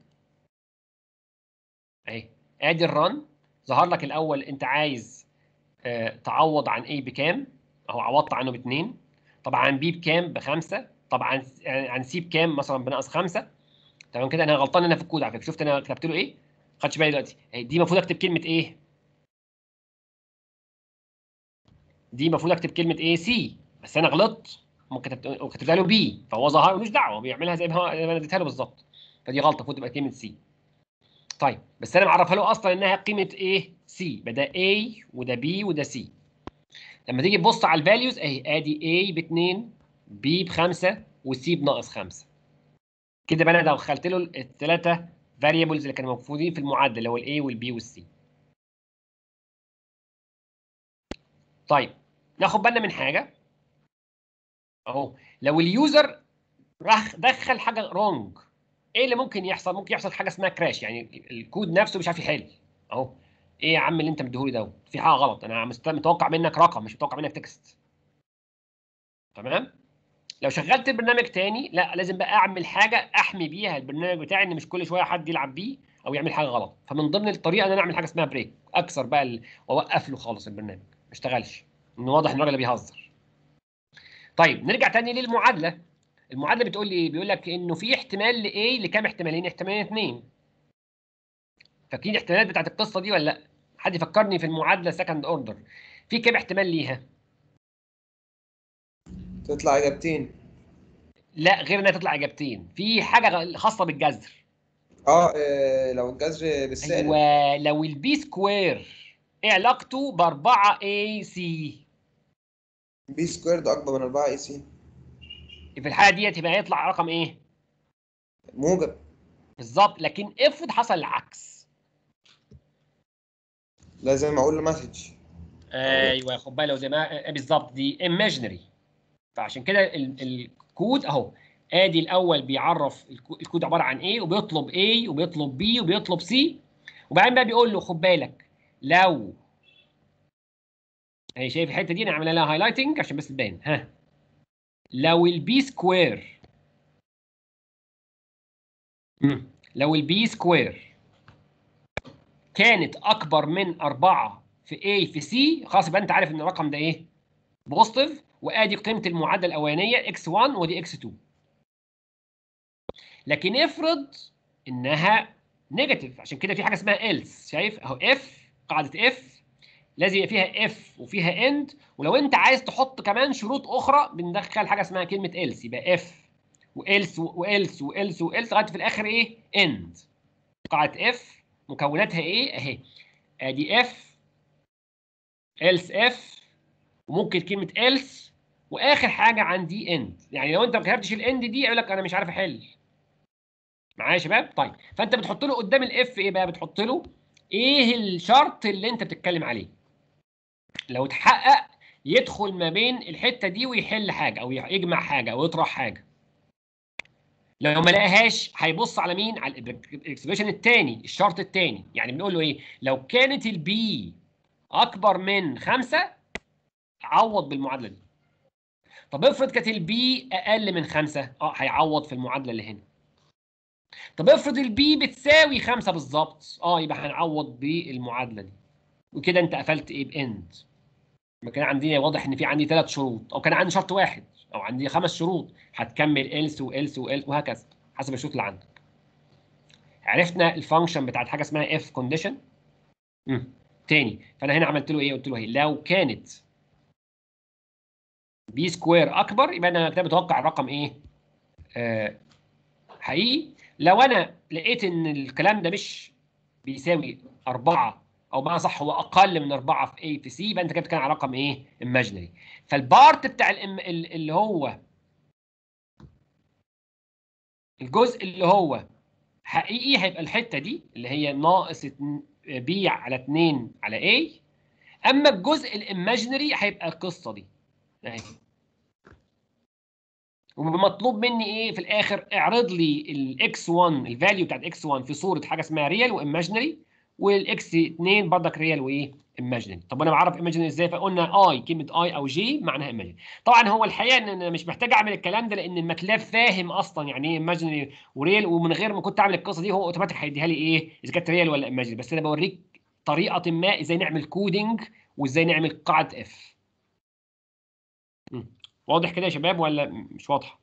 اهي ادي الران ظهر لك الاول انت عايز اه تعوض عن ايه بكام اهو عوضت عنه باثنين طبعا عن بي بكام بخمسه طبعا عن سي بكام مثلا بناقص خمسه تمام كده انا غلطان انا في الكود على فكره شفت انا كتبت له ايه خدش بالي دلوقتي دي المفروض اكتب كلمه ايه دي المفروض اكتب كلمه ايه سي بس انا غلطت كتبت كتبت له بي فهو ظهر ملوش دعوه بيعملها زي ما انا اديتها له بالظبط فدي غلطه المفروض تبقى كلمه سي طيب بس انا معرفها له اصلا انها قيمه ايه سي يبقى ده A وده B وده C لما تيجي تبص على الفاليوز اهي ادي A ب 2 B ب 5 وC بناقص 5 كده بقى انا دخلت له الثلاثه فاريبلز اللي كانوا موجودين في المعادله اللي هو الاي والبي والسي طيب ناخد بالنا من حاجه اهو لو اليوزر راح دخل حاجه رونج ايه اللي ممكن يحصل ممكن يحصل حاجه اسمها كراش يعني الكود نفسه مش عارف يحل اهو ايه يا عم اللي انت مديهولي ده في حاجه غلط انا متوقع منك رقم مش متوقع منك تكست تمام لو شغلت البرنامج تاني لا لازم بقى اعمل حاجه احمي بيها البرنامج بتاعي ان مش كل شويه حد يلعب بيه او يعمل حاجه غلط فمن ضمن الطريقه ان انا اعمل حاجه اسمها بريك اكسر بقى ال... واوقف له خالص البرنامج ما اشتغلش انه واضح ان الراجل بيهزر طيب نرجع تاني للمعادله المعادله بتقول لي ايه بيقول لك انه في احتمال لايه لكام احتمالين احتمالين اثنين فاكرين الاحتمالات بتاعت القصه دي ولا لا حد يفكرني في المعادله سكند اوردر في كام احتمال ليها تطلع اجابتين لا غير انها تطلع اجابتين في حاجه خاصه بالجذر اه آه، لو الجذر بالسالب ايوه لو البي سكوير ايه علاقته ب 4 اي سي بي سكويرد اكبر من 4 اي سي في الحاله ديت يبقى هيطلع رقم ايه موجب بالظبط لكن افرض حصل العكس لازم اقول له مسج ايوه خد بالك زي ما بالظبط دي imaginary فعشان كده ال- الكود اهو ادي الاول بيعرف الكو- الكود عباره عن ايه وبيطلب A وبيطلب B وبيطلب C وبعدين بقى بيقول له خد بالك لو اهي شايف الحته دي انا عاملها لها هايلايتنج عشان بس تبان ها لو البي سكوير لو البي سكوير كانت اكبر من 4 في A في C خلاص يبقى انت عارف ان الرقم ده ايه بوزيتيف وادي قيمه المعادله الاولانيه x1 ودي x2 لكن افرض انها نيجاتيف عشان كده في حاجه اسمها else شايف اهو اف قاعده اف لازم يبقى فيها اف وفيها اند ولو انت عايز تحط كمان شروط اخرى بندخل حاجه اسمها كلمه else يبقى اف والس والس والس والس لغايه في الاخر ايه اند قاعده اف مكوناتها ايه اهي ادي اف else اف وممكن كلمه else واخر حاجه عندي اند يعني لو انت ما كتبتش الاند دي يقول لك انا مش عارف احل معايا يا شباب طيب فانت بتحط له قدام الاف ايه بقى بتحط له ايه الشرط اللي انت بتتكلم عليه لو اتحقق يدخل ما بين الحته دي ويحل حاجه او يجمع حاجه او يطرح حاجه لو ما لقاهاش هيبص على مين على الاكسبريشن الثاني الشرط الثاني يعني بنقول له ايه لو كانت البي اكبر من خمسة عوض بالمعادله دي طب افرض كانت البي اقل من خمسة اه هيعوض في المعادله اللي هنا طب افرض البي بتساوي خمسة بالظبط اه يبقى هنعوض بالمعادله دي وكده انت قفلت ايه باند ما كان عندي واضح ان في عندي ثلاث شروط او كان عندي شرط واحد او عندي خمس شروط هتكمل else والس والس وهكذا حسب الشروط اللي عندك عرفنا الفانكشن بتاعت حاجه اسمها اف كونديشن امم تاني فانا هنا عملت له ايه قلت له ايه لو كانت بي سكوير اكبر يبقى انا كده متوقع الرقم ايه آه حقيقي لو انا لقيت ان الكلام ده مش بيساوي أربعة او بمعنى صح هو اقل من أربعة في A في C يبقى انت كده بتتكلم على رقم ايه imaginary فالبارت بتاع الام اللي هو الجزء اللي هو حقيقي هيبقى الحته دي اللي هي ناقص B على 2 على A اما الجزء الايماجينري هيبقى القصه دي اهي ومطلوب مني ايه في الاخر اعرض لي الاكس 1 الفاليو بتاعت اكس 1 في صوره حاجه اسمها ريال وايماجينري والاكس 2 برضك ريال وايه ايماجينري طب انا بعرف ايماجينري ازاي فقلنا اي كلمه اي او جي معناها ايماجينري طبعا هو الحقيقه ان انا مش محتاج اعمل الكلام ده لان الماتلاب فاهم اصلا يعني ايه ايماجينري وريال ومن غير ما كنت اعمل القصه دي هو اوتوماتيك هيديها لي ايه اذا كانت ريال ولا ايماجينري بس انا بوريك طريقه ما ازاي نعمل كودينج وازاي نعمل قاعده اف واضح كده يا شباب ولا مش واضحه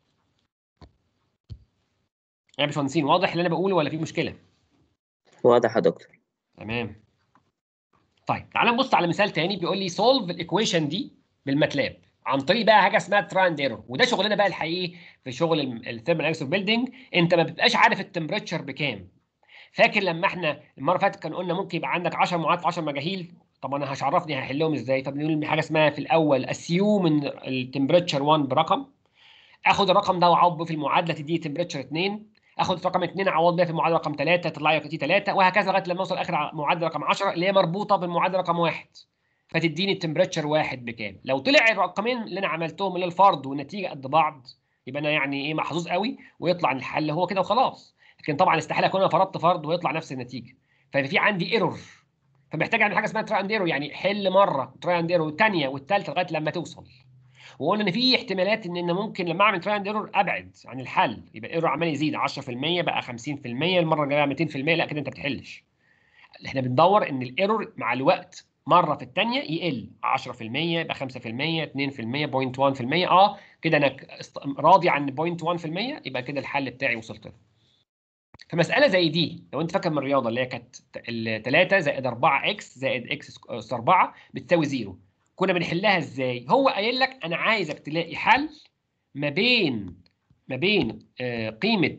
يا باشمهندسين واضح اللي انا بقوله ولا في مشكله واضح يا دكتور تمام طيب تعال نبص على مثال تاني بيقول لي سولف الايكويشن دي بالماتلاب عن طريق بقى حاجه اسمها تراند ايرور وده شغلنا بقى الحقيقي في شغل الثيرمال اناليسيس بيلدينج انت ما بتبقاش عارف التمبريتشر بكام فاكر لما احنا المره اللي فاتت كان قلنا ممكن يبقى عندك 10 معادلات في 10 مجاهيل طب انا مش عرفني هحلهم ازاي فبنقول حاجه اسمها في الاول اسيوم ان التمبريتشر 1 برقم اخد الرقم ده واعوض بيه في المعادله تديني تمبريتشر 2 اخد رقم 2 اعوض بيها في المعادله رقم 3 تطلع لي 3 وهكذا لغايه لما اوصل اخر معادله رقم 10 اللي هي مربوطه بالمعادله رقم 1 فتديني التمبريتشر واحد بكام لو طلع الرقمين اللي انا عملتهم اللي الفرض والنتيجه قد بعض يبقى انا يعني ايه محظوظ قوي ويطلع الحل هو كده وخلاص لكن طبعا استحاله اكون انا فرضت فرض ويطلع نفس النتيجه فيبقى في عندي ايرور فمحتاج اعمل حاجه اسمها تراي اند ايرور يعني حل مره تراي اند ايرور والثانيه والثالثه لغايه لما توصل وقلنا ان في احتمالات ان انا ممكن لما اعمل تراي اند ايرور ابعد عن الحل يبقى الايرور عمال يزيد 10% بقى 50% المره الجايه 200% لا كده انت بتحلش احنا بندور ان الايرور مع الوقت مره في الثانيه يقل 10% يبقى 5% 2% 0.1% اه كده انا راضي عن 0.1% يبقى كده الحل بتاعي وصلت له فمساله زي دي لو انت فاكر من الرياضه اللي هي كانت 3 زائد 4 اكس زائد اكس اس 4 بتساوي 0 كنا بنحلها ازاي؟ هو قايل لك انا عايزك تلاقي حل ما بين ما بين آه قيمه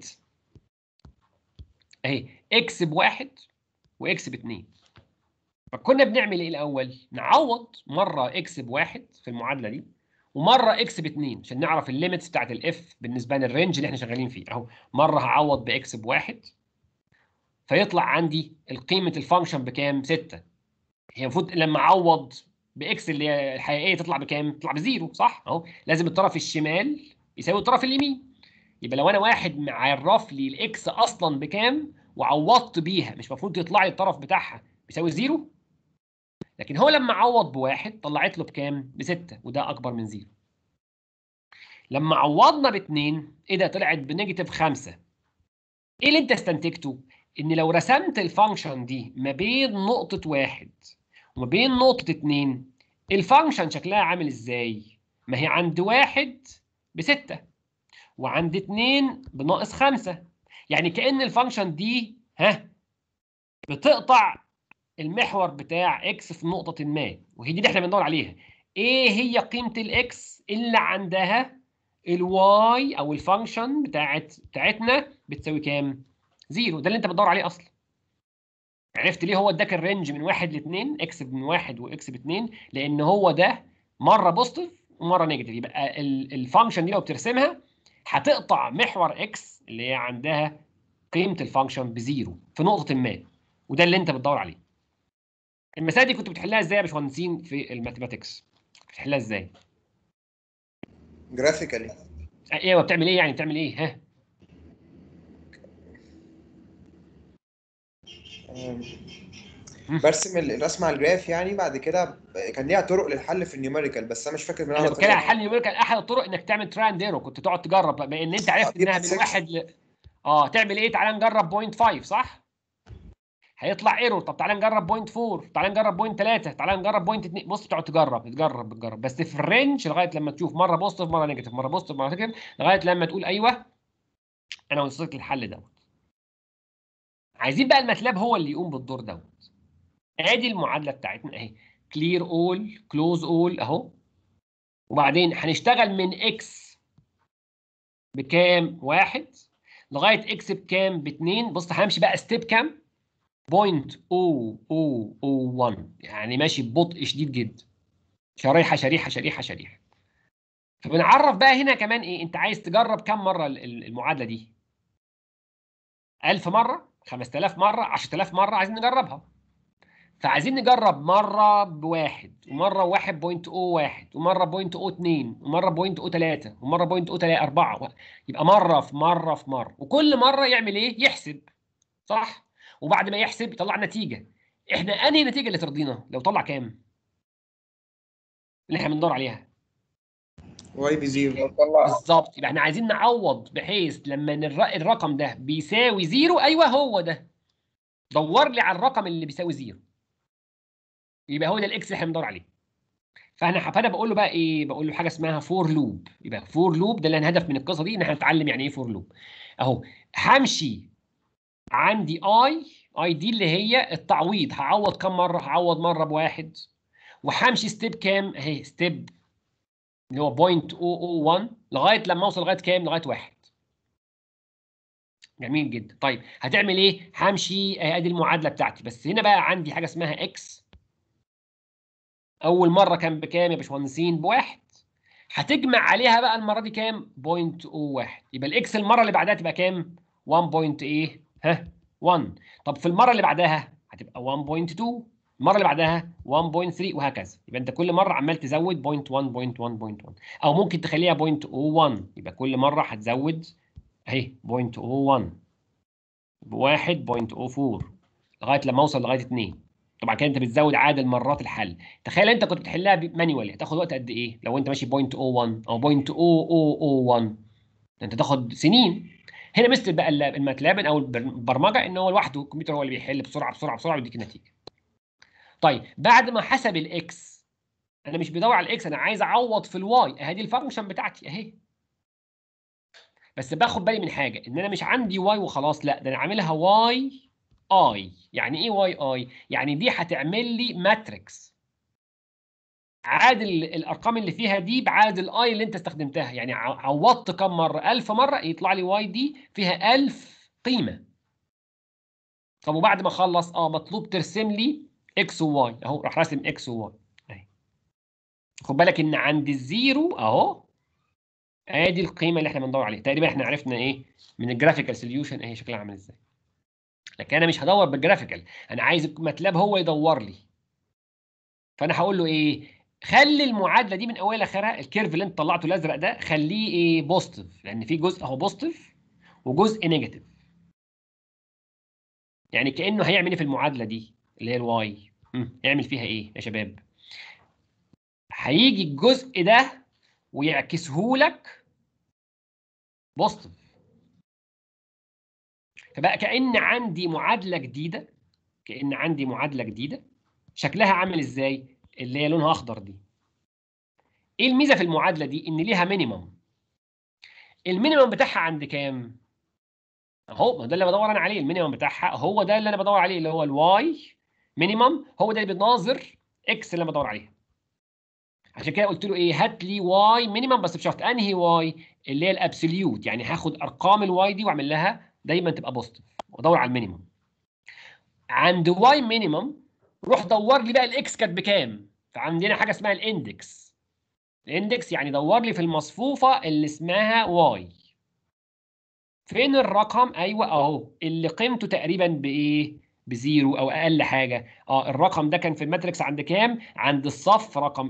اهي اكس بواحد واكس باتنين فكنا بنعمل ايه الاول؟ نعوض مره اكس بواحد في المعادله دي ومره اكس باتنين عشان نعرف الليميتس بتاعت الاف بالنسبه للرينج اللي احنا شغالين فيه اهو مره هعوض باكس بواحد فيطلع عندي قيمه الفانكشن بكام؟ 6 هي المفروض لما اعوض باكس اللي هي الحقيقيه تطلع بكام؟ تطلع بزيرو صح؟ اهو لازم الطرف الشمال يساوي الطرف اليمين يبقى لو انا واحد معرف لي الاكس اصلا بكام وعوضت بيها مش المفروض يطلع لي الطرف بتاعها بيساوي زيرو؟ لكن هو لما عوض بواحد طلعت له بكام؟ بستة وده أكبر من زيرو. لما عوضنا باتنين إيه ده طلعت بنيجاتيف خمسة. إيه اللي أنت استنتجته؟ إن لو رسمت الفانكشن دي ما بين نقطة واحد وما بين نقطة اتنين الفانكشن شكلها عامل إزاي؟ ما هي عند واحد بستة وعند اتنين بناقص خمسة. يعني كأن الفانكشن دي ها بتقطع المحور بتاع اكس في نقطة ما وهي دي اللي احنا بندور عليها ايه هي قيمة الاكس اللي عندها الواي او الفانكشن بتاعت بتاعتنا بتساوي كام؟ زيرو ده اللي انت بتدور عليه اصلا عرفت ليه هو اداك الرينج من واحد لاثنين اكس من واحد واكس باثنين لان هو ده مره بوزيتيف ومره نيجاتيف يبقى الفانكشن دي لو بترسمها هتقطع محور اكس اللي هي عندها قيمه الفانكشن بزيرو في نقطه ما وده اللي انت بتدور عليه المسائل دي كنت بتحلها ازاي يا باشمهندسين في الماثيماتكس بتحلها ازاي جرافيكالي ايوه بتعمل ايه يعني بتعمل ايه ها برسم ال- الرسمه على الجراف يعني بعد كده ب- كان ليها طرق للحل في النيوميريكال بس انا مش فاكر منها انا ولا بتكلم عن طريقة. حل نيوميريكال احد الطرق انك تعمل تراند ايرو كنت تقعد تجرب بقى ان انت عرفت جبت انها من six. واحد ل... اه تعمل ايه تعالى نجرب بوينت 5 صح هيطلع ايرور طب تعالى نجرب بوينت 4 تعالى نجرب بوينت 3 تعالى نجرب بوينت 2 بص تقعد تجرب تجرب تجرب بس في الرينج لغايه لما تشوف مره بوزيتيف مره نيجاتيف مره بوزيتيف مره نيجاتيف لغايه لما تقول ايوه انا وصلت للحل دوت عايزين بقى الماتلاب هو اللي يقوم بالدور دوت ادي المعادله بتاعتنا اهي كلير اول كلوز اول اهو وبعدين هنشتغل من اكس بكام؟ واحد لغايه اكس بكام؟ باتنين بص همشي بقى ستيب كام؟ بوينت او او او 1 يعني ماشي ببطء شديد جدا شريحه شريحه شريحه شريحه فبنعرف بقى هنا كمان ايه انت عايز تجرب كام مره ال- ال- المعادله دي 1000 مره 5000 مره 10000 مره عايزين نجربها فعايزين نجرب مره بواحد ومره 1.01 ومره 0.02 ومره 0.03 ومره 0.04 يبقى مره في مره في مره وكل مره يعمل ايه؟ يحسب صح؟ وبعد ما يحسب يطلع نتيجه احنا انهي النتيجه اللي ترضينا؟ لو طلع كام؟ اللي احنا بندور عليها واي بزيرو طلع بالظبط يبقى احنا عايزين نعوض بحيث لما الر- الرقم ده بيساوي زيرو ايوه هو ده دور لي على الرقم اللي بيساوي زيرو يبقى هو ده الاكس اللي احنا بندور عليه فانا فانا بقول له بقى ايه بقول له حاجه اسمها فور لوب يبقى فور لوب ده اللي الهدف من القصه دي ان احنا نتعلم يعني ايه فور لوب اهو همشي عندي اي اي دي اللي هي التعويض هعوض كم مره هعوض مره بواحد وهمشي ستيب كام اهي ستيب اللي هو 0.001 لغايه لما اوصل لغايه كام لغايه واحد جميل جدا طيب هتعمل ايه همشي اهي ادي المعادله بتاعتي بس هنا بقى عندي حاجه اسمها اكس اول مره كان بكام يا باشمهندسين بواحد هتجمع عليها بقى المره دي كام 0.01 يبقى الاكس المره اللي بعدها تبقى كام 1. point ايه ها 1 طب في المره اللي بعدها هتبقى 1.2 المره اللي بعدها 1.3 وهكذا يبقى انت كل مره عمال تزود 0.1 0.1 0.1 او ممكن تخليها 0.01 يبقى كل مره هتزود اهي 0.01 بواحد 1.04 لغايه لما اوصل لغايه 2 طبعا كده انت بتزود عدد مرات الحل تخيل انت كنت بتحلها مانيوالي هتاخد وقت قد ايه لو انت ماشي 0.01 او 0.0001 انت تاخد سنين هنا مثل بقى الماتلاب او البرمجه ان هو لوحده الكمبيوتر هو اللي بيحل بسرعه بسرعه بسرعه ويديك النتيجه طيب بعد ما حسب الاكس انا مش بدور على الاكس انا عايز اعوض في الواي اهي دي الفانكشن بتاعتي اهي بس باخد بالي من حاجه ان انا مش عندي واي وخلاص لا ده انا عاملها واي اي يعني ايه واي اي يعني دي هتعمل لي ماتريكس عادل الارقام اللي فيها دي بعدد الاي اللي انت استخدمتها يعني ع- عوضت كم مره 1000 مره يطلع لي واي دي فيها 1000 قيمه طب وبعد ما اخلص اه مطلوب ترسم لي اكس وواي اهو راح راسم اكس وواي اهي خد بالك ان عند الزيرو اهو ادي القيمه اللي احنا بندور عليها تقريبا احنا عرفنا ايه من الجرافيكال سوليوشن اهي شكلها عامل ازاي لكن انا مش هدور بالجرافيكال انا عايز الماتلاب هو يدور لي فانا هقول له ايه خلي المعادله دي من اولها لاخرها الكيرف اللي انت طلعته الازرق ده خليه ايه بوزيتيف لان في جزء اهو بوزيتيف وجزء نيجاتيف يعني كانه هيعمل ايه في المعادله دي اللي هي الواي يعمل فيها ايه يا شباب هيجي الجزء ده ويعكسه لك بوزيتيف فبقى كأن عندي معادلة جديدة كأن عندي معادلة جديدة شكلها عامل ازاي؟ اللي هي لونها أخضر دي. ايه الميزة في المعادلة دي؟ إن ليها مينيمم. المينيمم بتاعها عند كام؟ اهو ما ده اللي بدور انا عليه المينيمم بتاعها هو ده اللي انا بدور عليه اللي هو الواي مينيمم هو ده اللي بيناظر اكس اللي انا بدور عليها عشان كده قلت له ايه هات لي واي مينيمم بس بشرط انهي واي اللي هي الابسوليوت يعني هاخد ارقام الواي دي واعمل لها دايما تبقى بوزيتيف وادور على المينيمم عند واي مينيمم روح دور لي بقى الاكس كانت بكام فعندنا حاجه اسمها الاندكس الاندكس يعني دور لي في المصفوفه اللي اسمها واي فين الرقم ايوه اهو اللي قيمته تقريبا بايه بزيرو او اقل حاجه اه الرقم ده كان في الماتريكس عند كام عند الصف رقم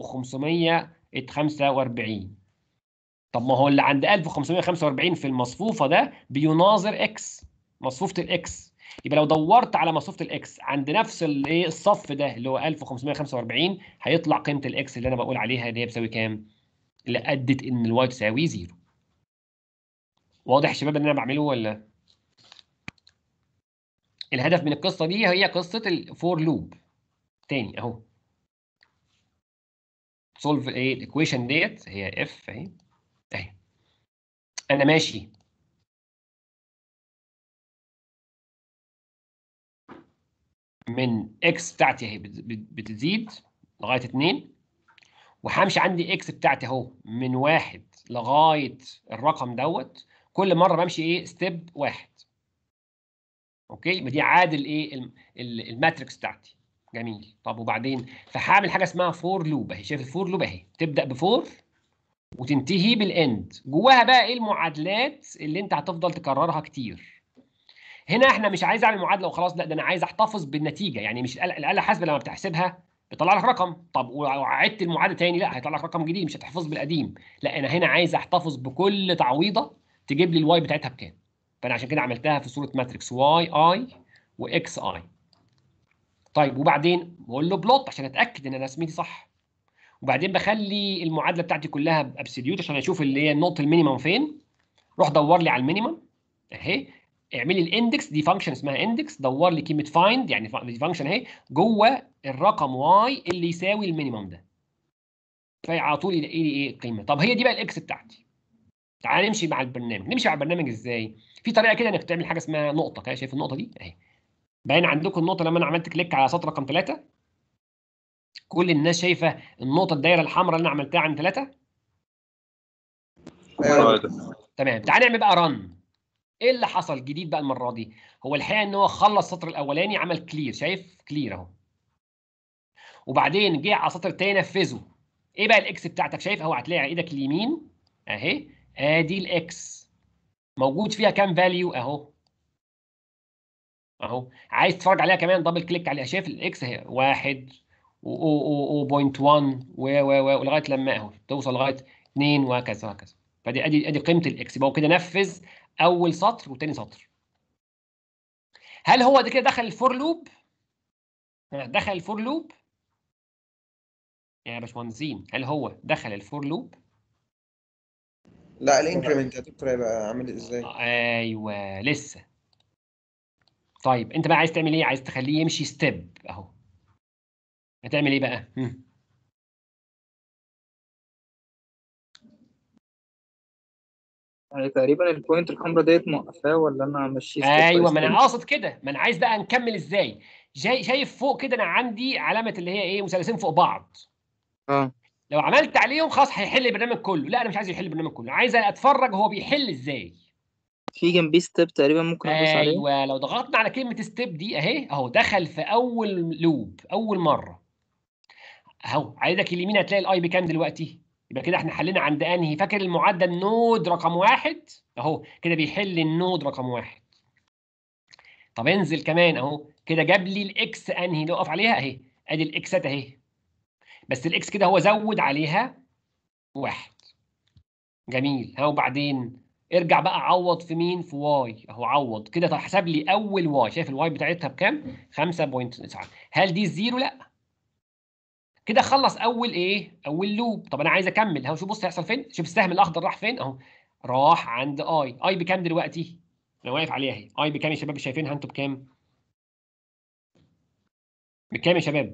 1545 طب ما هو اللي عند 1545 في المصفوفه ده بيناظر اكس مصفوفه الاكس يبقى لو دورت على مصفوفه الاكس عند نفس الايه الصف ده اللي هو 1545 هيطلع قيمه الاكس اللي انا بقول عليها اللي هي بتساوي كام اللي ادت ان الواي تساوي زيرو واضح يا شباب ان انا بعمله ولا الهدف من القصه دي هي قصه الفور لوب تاني اهو سولف ايه الايكويشن ديت هي اف اهي اهي انا ماشي من اكس بتاعتي اهي بت- بت- بتزيد لغايه 2 وهمشي عندي اكس بتاعتي اهو من واحد لغايه الرقم دوت كل مره بمشي ايه ستيب واحد اوكي يبقى دي عادل ايه الم- ال- الماتريكس بتاعتي جميل طب وبعدين فهعمل حاجه اسمها فور لوب اهي شايف الفور لوب اهي تبدا بفور وتنتهي بالاند جواها بقى ايه المعادلات اللي انت هتفضل تكررها كتير هنا احنا مش عايز اعمل معادله وخلاص لا ده انا عايز احتفظ بالنتيجه يعني مش الآلة الآلة حاسبه لما بتحسبها بيطلع لك رقم طب وعدت المعادله تاني لا هيطلع لك رقم جديد مش هتحفظ بالقديم لا انا هنا عايز احتفظ بكل تعويضه تجيب لي الواي بتاعتها بكام فانا عشان كده عملتها في صوره ماتريكس واي اي واكس اي طيب وبعدين بقول له بلوت عشان اتاكد ان انا رسمتي صح وبعدين بخلي المعادله بتاعتي كلها بابسوليوت عشان اشوف اللي هي النقطه المينيمم فين روح دور لي على المينيمم اهي اعملي الاندكس دي فانكشن اسمها اندكس دور لي كلمه فايند يعني دي فانكشن اهي جوه الرقم واي اللي يساوي المينيمم ده فعلى طول يلاقي لي ايه القيمه طب هي دي بقى الاكس بتاعتي تعال نمشي مع البرنامج نمشي مع البرنامج ازاي في طريقه كده انك تعمل حاجه اسمها نقطه كده شايف النقطه دي اهي باين عندكم النقطه لما انا عملت كليك على سطر رقم 3 كل الناس شايفه النقطه الدايره الحمراء اللي انا عملتها عند 3 آه، تمام تعال نعمل بقى رن ايه اللي حصل جديد بقى المره دي هو الحقيقه ان هو خلص السطر الاولاني عمل كلير شايف كلير اهو وبعدين جه على السطر الثاني نفذه ايه بقى الاكس بتاعتك شايف اهو هتلاقي على ايدك اليمين اهي ادي الاكس موجود فيها كام فاليو اهو اهو عايز تتفرج عليها كمان دبل كليك عليها شايف الاكس اهي واحد و 0.1 و و و ولغايه لما اهو توصل لغايه 2 وهكذا وهكذا فدي ادي ادي قيمه الاكس يبقى هو كده نفذ اول سطر وتاني سطر هل هو ده كده دخل الفور لوب ها، دخل الفور لوب يا باشمهندسين هل هو دخل الفور لوب لا الانكريمنت يا دكتور هيبقى عامل ازاي؟ ايوه لسه طيب انت بقى عايز تعمل ايه عايز تخليه يمشي ستيب اهو هتعمل ايه بقى هم. يعني تقريبا البوينت الحمراء ديت موقفاه ولا انا ماشي ايوه ما انا قاصد كده ما انا عايز بقى نكمل ازاي جاي شايف فوق كده انا عندي علامه اللي هي ايه مثلثين فوق بعض اه لو عملت عليهم خلاص هيحل البرنامج كله لا انا مش عايز يحل البرنامج كله عايز اتفرج هو بيحل ازاي في جنبيه ستيب تقريبا ممكن ادوس عليه ايوه لو ضغطنا على كلمه ستيب دي اهي اهو دخل في اول لوب اول مره اهو على ايدك اليمين هتلاقي الاي بكام دلوقتي يبقى كده احنا حلينا عند انهي فاكر المعدل نود رقم واحد اهو كده بيحل النود رقم واحد طب انزل كمان اهو كده جاب لي الاكس انهي نقف عليها اهي ادي الاكسات اهي بس الاكس كده هو زود عليها واحد جميل ها وبعدين ارجع بقى عوض في مين في واي اهو عوض كده حسب لي اول واي شايف الواي بتاعتها بكام 5.9 هل دي الزيرو لا كده خلص اول ايه اول لوب طب انا عايز اكمل اهو شوف بص هيحصل فين شوف السهم الاخضر راح فين اهو راح عند اي اي بكام دلوقتي انا واقف عليها اهي اي بكام يا شباب شايفينها انتوا بكام بكام يا شباب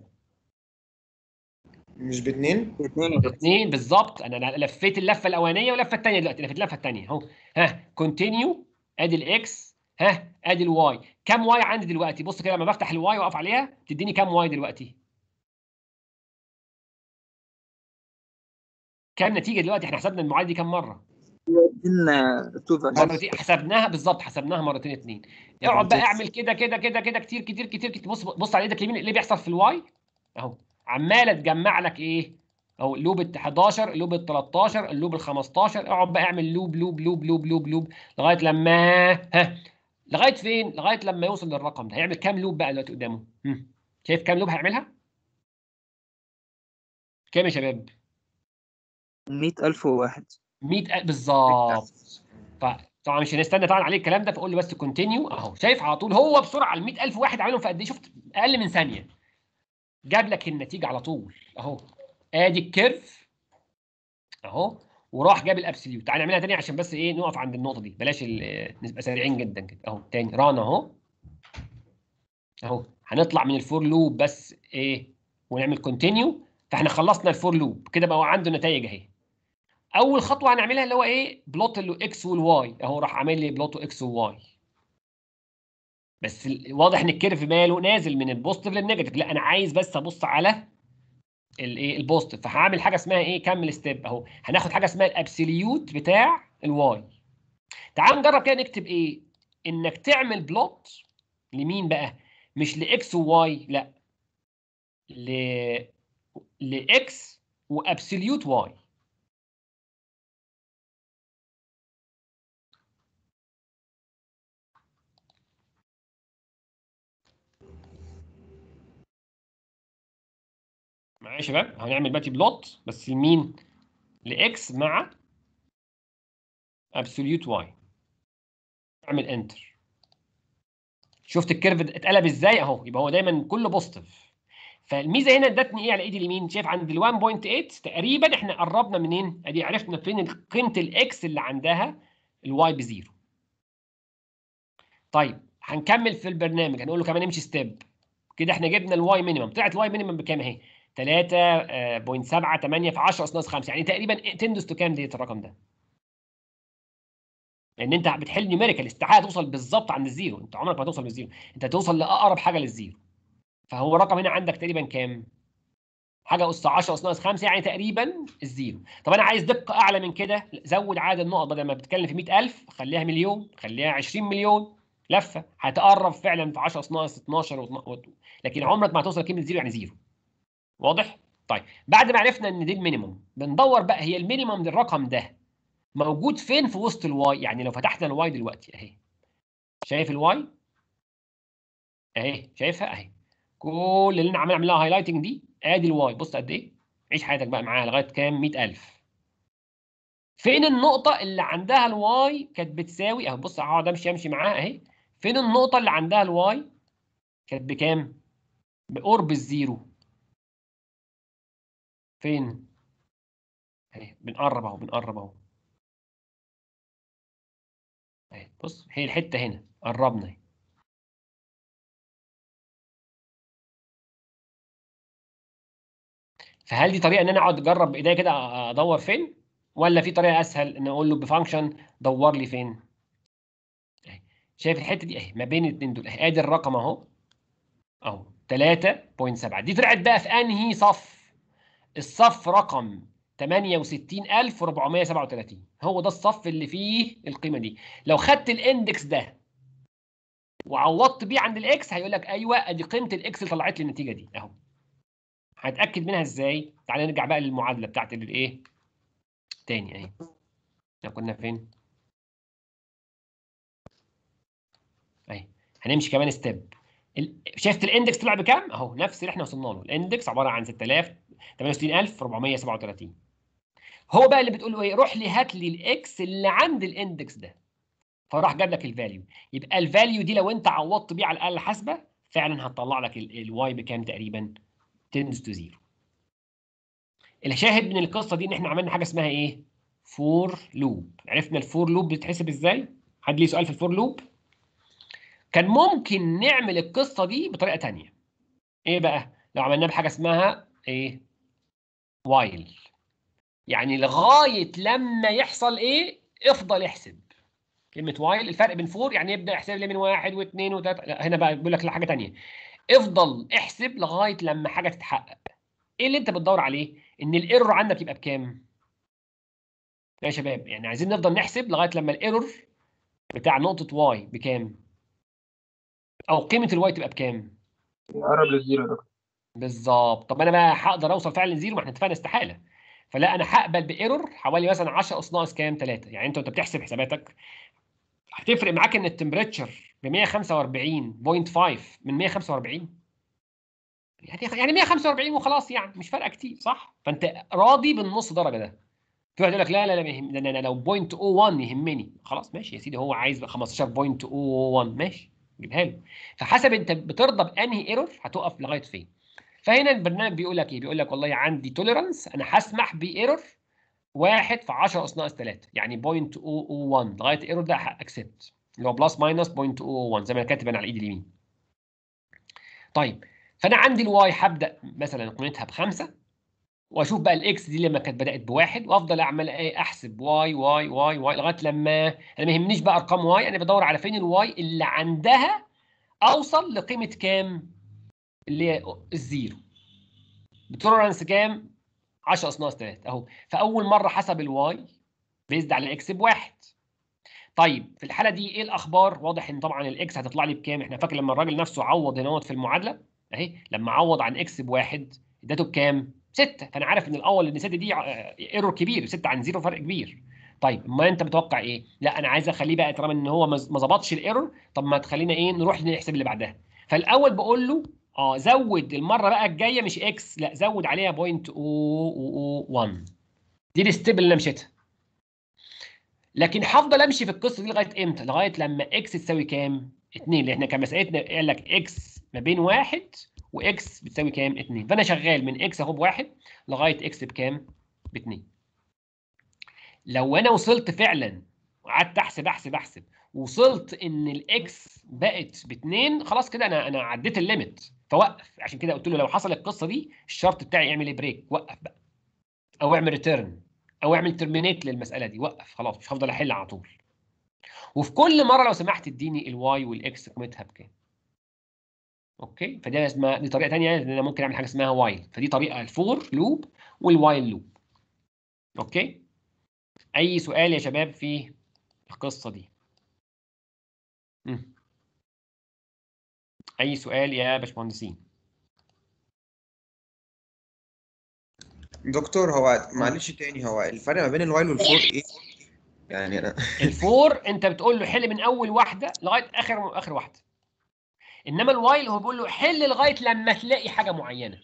مش باتنين؟ الاثنين يا دكتور. اثنين بالظبط انا لفيت اللفه الاولانيه واللفه الثانيه دلوقتي لفيت اللفه الثانيه اهو ها كونتينيو ادي الاكس ها ادي الواي كام واي عندي دلوقتي بص كده لما بفتح الواي واقف عليها تديني كام واي دلوقتي كام نتيجه دلوقتي احنا حسبنا المعادله دي كام مره ان تو فاليوز مرتين حسبناها بالظبط حسبناها مرتين اتنين اقعد بقى اعمل كده كده كده كده كتير كتير كتير كتير بص بص على ايدك اليمين اللي بيحصل في الواي اهو عماله تجمع لك ايه اهو اللوب ال 11 اللوب ال 13 اللوب ال 15 اقعد بقى اعمل لوب لوب لوب لوب لوب لوب لغايه لما ها لغايه فين لغايه لما يوصل للرقم ده هيعمل كام لوب بقى دلوقتي قدامه هم. شايف كام لوب هيعملها كام يا شباب 100000 وواحد 100 بالظبط فطبعا مش هنستنى طبعا عليه الكلام ده فقول لي بس كونتينيو اهو شايف على طول هو بسرعه ال 100000 واحد عاملهم في قد ايه شفت اقل من ثانيه جاب لك النتيجه على طول اهو ادي الكيرف اهو وراح جاب الابسوليوت تعال نعملها تاني عشان بس ايه نقف عند النقطه دي بلاش ال- نبقى سريعين جدا كده اهو تاني ران اهو اهو هنطلع من الفور لوب بس ايه ونعمل كونتينيو فاحنا خلصنا الفور لوب كده بقى عنده نتائج اهي اول خطوه هنعملها اللي هو ايه بلوت الاكس والواي اهو راح عامل لي بلوت اكس وواي بس ال- واضح ان الكيرف ماله نازل من البوزيتيف للنيجاتيف لا انا عايز بس ابص على الايه البوزيتيف فهعمل حاجه اسمها ايه كمل ستيب اهو هناخد حاجه اسمها الابسوليوت بتاع الواي تعال نجرب كده نكتب ايه انك تعمل بلوت لمين بقى مش لاكس وواي لا ل لاكس وابسوليوت واي معايا يا شباب هنعمل دلوقتي بلوت بس لمين لاكس مع ابسوليوت واي اعمل انتر شفت الكيرف ده اتقلب ازاي اهو يبقى هو دايما كله بوزيتيف فالميزه هنا ادتني ايه على ايدي اليمين شايف عند ال 1.8 تقريبا احنا قربنا منين ادي عرفنا فين قيمه الاكس اللي عندها الواي بزيرو طيب هنكمل في البرنامج هنقول له كمان امشي ستيب كده احنا جبنا الواي مينيمم طلعت الواي مينيمم بكام اهي 3.7 8 في 10 اس ناقص 5 يعني تقريبا تندس تو كام ديت الرقم ده لان انت بتحل نيوميريكال استحاله توصل بالظبط عند الزيرو انت عمرك ما هتوصل للزيرو انت هتوصل لاقرب حاجه للزيرو فهو الرقم هنا عندك تقريبا كام حاجه اس 10 اس ناقص 5 يعني تقريبا الزيرو طب انا عايز دقه اعلى من كده زود عدد النقط بدل ما بتتكلم في 100000 خليها مليون خليها 20 مليون لفه هتقرب فعلا في 10 اس ناقص 12 و... لكن عمرك ما هتوصل لكلمه زيرو يعني زيرو واضح طيب بعد ما عرفنا ان دي المينيمم بندور بقى هي المينيمم للرقم ده موجود فين في وسط الواي يعني لو فتحنا الواي دلوقتي اهي شايف الواي اهي شايفها اهي كل اللي انا عمال اعمل لها هايلايتنج دي ادي الواي بص قد ايه عيش حياتك بقى معاها لغايه كام 100000 فين النقطه اللي عندها الواي كانت بتساوي اهو بص هقعد امشي امشي معاها اهي فين النقطه اللي عندها الواي كانت بكام بقرب الزيرو فين اهي بنقرب اهو بنقرب اهو اهي بص هي الحته هنا قربنا اهي فهل دي طريقه ان انا اقعد اجرب بايديا كده ادور فين ولا في طريقه اسهل ان اقول له بفانكشن دور لي فين اهي شايف الحته دي اهي ما بين الاثنين دول اهي ادي الرقم اهو اهو 3.7 دي طلعت بقى في انهي صف الصف رقم 68437 هو ده الصف اللي فيه القيمه دي لو خدت الاندكس ده وعوضت بيه عند الاكس هيقول لك ايوه ادي قيمه الاكس اللي طلعت لي النتيجه دي اهو هنتاكد منها ازاي تعالى نرجع بقى للمعادله بتاعت الايه تاني اهي احنا كنا فين اهي هنمشي كمان ستيب شفت الاندكس طلع بكام اهو نفس اللي احنا وصلنا له الاندكس عباره عن 6000 68437 هو بقى اللي بتقول له ايه روح لي هات لي الاكس اللي عند الاندكس ده فراح جاب لك الفاليو يبقى الفاليو دي لو انت عوضت بيه على الاله الحاسبه فعلا هتطلع لك الواي بكام تقريبا تندس تو زيرو الشاهد من القصه دي ان احنا عملنا حاجه اسمها ايه فور لوب عرفنا الفور لوب بتتحسب ازاي حد ليه سؤال في الفور لوب كان ممكن نعمل القصه دي بطريقه ثانيه ايه بقى لو عملناها بحاجه اسمها ايه وايل يعني لغايه لما يحصل ايه افضل احسب كلمه وايل الفرق بين فور يعني يبدا يحسب لي من واحد واثنين وثلاثه لا هنا بقى بيقول لك لا حاجه ثانيه افضل احسب لغايه لما حاجه تتحقق ايه اللي انت بتدور عليه ان الايرور عندك يبقى بكام يا شباب يعني عايزين نفضل نحسب لغايه لما الايرور بتاع نقطه واي بكام او قيمه الواي تبقى بكام يقرب للزيرو يا دكتور بالظبط طب انا بقى هقدر اوصل فعلا لزيرو ما احنا اتفقنا استحاله فلا انا هقبل بايرور حوالي مثلا 10 اس ناقص كام 3 يعني انت وانت بتحسب حساباتك هتفرق معاك ان التمبريتشر ب 145.5 من 145 يعني يعني 145 وخلاص يعني مش فارقه كتير صح فانت راضي بالنص درجه ده في واحد يقول لك لا لا لا ما يهم- ده انا لو 0.01 يهمني خلاص ماشي يا سيدي هو عايز 15.01 ماشي جيبها له فحسب انت بترضى بانهي ايرور هتقف لغايه فين فهنا البرنامج بيقول لك ايه بيقول لك والله عندي توليرانس انا هسمح بايرور واحد في 10 اس ناقص 3 يعني 0.001 لغايه ايرور ده اكسبت اللي هو بلس ماينس 0.001 زي ما انا كاتب انا على ايدي اليمين طيب فانا عندي الواي هبدا مثلا قيمتها بخمسه واشوف بقى الاكس دي لما كانت بدات بواحد وافضل اعمل ايه احسب واي واي واي واي لغايه لما انا ما يهمنيش بقى ارقام واي انا بدور على فين الواي اللي عندها اوصل لقيمه كام اللي هي الزيرو بتولرانس كام 10 اس ناقص 3 اهو فاول مره حسب الواي بيزد على اكس بواحد طيب في الحاله دي ايه الاخبار واضح ان طبعا الاكس هتطلع لي بكام احنا فاكر لما الراجل نفسه عوض هنا في المعادله اهي لما عوض عن اكس بواحد اداته بكام 6 فانا عارف ان الاول ان 6 دي ايرور كبير 6 عن 0 فرق كبير طيب ما انت متوقع ايه لا انا عايز اخليه بقى طالما ان هو ما ما ظبطش الايرور طب ما تخلينا ايه نروح نحسب اللي بعدها فالاول بقول له اه زود المره بقى الجايه مش اكس لا زود عليها 0.001 دي الستيب اللي انا مشيتها لكن هفضل امشي في القصه دي لغايه امتى؟ لغايه لما اكس تساوي كام؟ 2 اللي احنا كان مسألتنا قال لك اكس ما بين واحد واكس بتساوي كام؟ 2 فانا شغال من اكس اهو بواحد لغايه اكس بكام؟ ب 2 لو انا وصلت فعلا وقعدت احسب احسب احسب وصلت ان الاكس بقت ب 2 خلاص كده انا انا عديت الليميت فوقف عشان كده قلت له لو حصل القصه دي الشرط بتاعي اعمل ايه بريك وقف بقى او اعمل ريتيرن او اعمل ترمينيت للمساله دي وقف خلاص مش هفضل احل على طول وفي كل مره لو سمحت اديني الواي والاكس قيمتها بكام اوكي فدي اسمها دي طريقه ثانيه ان انا ممكن اعمل حاجه اسمها وايل فدي طريقه الفور لوب والوايل لوب اوكي اي سؤال يا شباب في القصه دي مم. اي سؤال يا باشمهندسين دكتور هو معلش تاني هو الفرق ما بين الوايل والفور ايه؟ يعني انا الفور انت بتقول له حل من اول واحده لغايه اخر اخر واحده انما الوايل هو بيقول له حل لغايه لما تلاقي حاجه معينه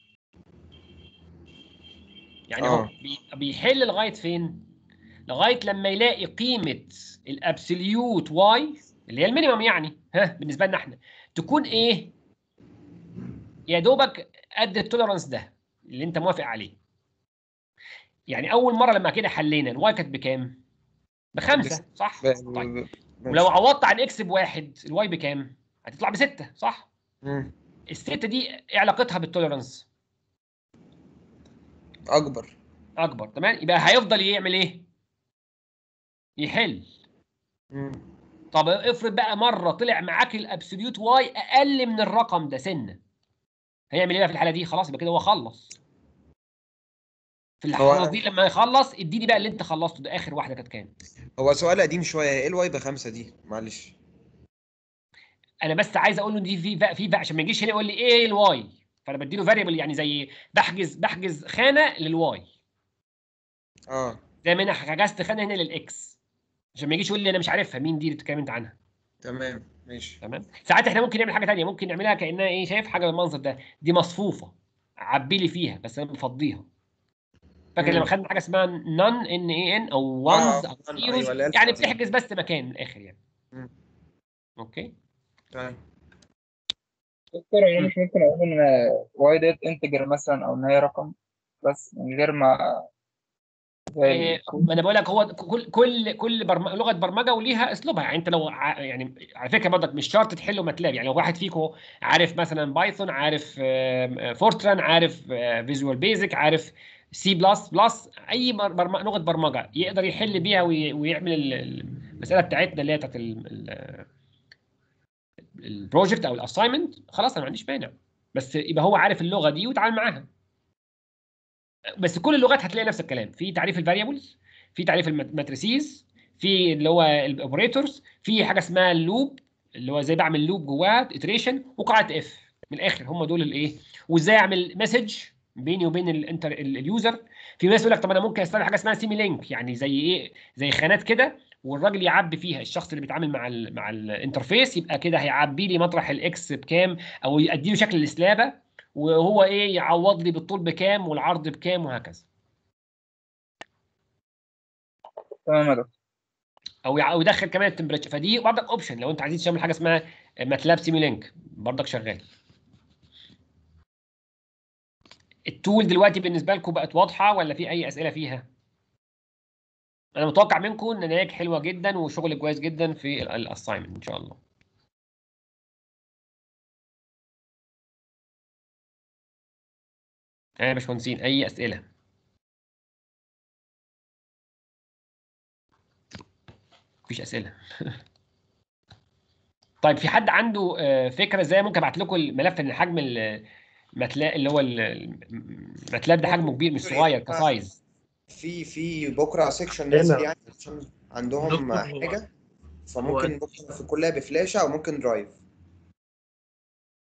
يعني هو آه. بي- بيحل لغايه فين لغايه لما يلاقي قيمه الابسوليوت واي اللي هي المينيمم يعني ها بالنسبه لنا احنا تكون ايه يا دوبك قد التوليرانس ده اللي انت موافق عليه يعني اول مره لما كده حلينا الواي كانت بكام بخمسه صح ب- طيب ب- ولو عوضت عن اكس بواحد الواي بكام؟ هتطلع بستة صح؟ مم. الستة دي ايه علاقتها بالتوليرانس؟ اكبر اكبر تمام؟ يبقى هيفضل يعمل ايه؟ يحل مم. طب افرض بقى مرة طلع معاك الابسوليوت واي اقل من الرقم ده سنة هيعمل ايه بقى في الحالة دي؟ خلاص يبقى كده هو خلص في اللحظة دي لما يخلص اديني بقى اللي انت خلصته ده اخر واحدة كانت كام؟ هو سؤال قديم شويه ايه الواي بخمسه دي معلش انا بس عايز اقول له دي في بقى في بقى عشان ما يجيش هنا يقول لي ايه الواي فانا بديله فاريبل يعني زي بحجز بحجز خانه للواي اه زي ما انا حجزت خانه هنا للاكس عشان ما يجيش يقول لي انا مش عارفها مين دي اللي بتتكلم انت عنها تمام ماشي تمام ساعات احنا ممكن نعمل حاجه ثانيه ممكن نعملها كانها ايه شايف حاجه بالمنظر ده دي مصفوفه عبي لي فيها بس انا مفضيها فاكر مم. لما خدنا حاجه اسمها نون ان اي ان او وانز آه، او none، زيروز أيوة، اللي هي يعني الفاضية. بتحجز بس مكان من الاخر يعني مم. اوكي طيب دكتور انا مش ممكن اقول ان واي ديت انتجر مثلا او ان هي رقم بس من غير ما زي إيه، ال- ما انا بقول لك هو كل كل كل برم... لغه برمجه وليها اسلوبها يعني انت لو ع... يعني على فكره برضك مش شرط تحله ماتلاب يعني لو واحد فيكم عارف مثلا بايثون عارف فورتران عارف فيجوال بيزك عارف سي بلس بلس اي بر... برم... لغه برمجه يقدر يحل بيها وي... ويعمل ال... ال- المساله بتاعتنا اللي هي بتاعت ال- ال- البروجكت او الاساينمنت خلاص انا ما عنديش مانع بس يبقى هو عارف اللغه دي ويتعامل معاها بس كل اللغات هتلاقي نفس الكلام في تعريف الفاريبلز في تعريف الماتريسيز في اللي هو الاوبريتورز في حاجه اسمها اللوب اللي هو ازاي بعمل لوب جواه iteration وقاعده اف من الاخر هم دول الايه وازاي اعمل مسج بيني وبين الانتر ال- اليوزر في ناس يقول لك طب انا ممكن استخدم حاجه اسمها سيمي لينك يعني زي ايه زي خانات كده والراجل يعبي فيها الشخص اللي بيتعامل مع ال مع الانترفيس يبقى كده هيعبي لي مطرح الاكس بكام او يدي له شكل السلابه وهو ايه يعوض لي بالطول بكام والعرض بكام وهكذا تمام يا دكتور او يع- او يدخل كمان التمبريتشر فدي برضك اوبشن لو انت عايز تعمل حاجه اسمها ماتلاب سيمي لينك برضك شغال التول دلوقتي بالنسبه لكم بقت واضحه ولا في اي اسئله فيها انا متوقع منكم ان نتائج حلوه جدا وشغل كويس جدا في الاساينمنت ان شاء الله اه يا باشمهندسين اي اسئله مفيش اسئله طيب في حد عنده آه، فكره ازاي ممكن ابعت لكم الملف ان حجم الماتلاب اللي هو ال- الماتلاب ده حجمه كبير مش صغير كسايز في في بكره سيكشن نازل هنا. يعني عشان عندهم دكتور، هو- حاجه فممكن بكره في كلها بفلاشه او ممكن درايف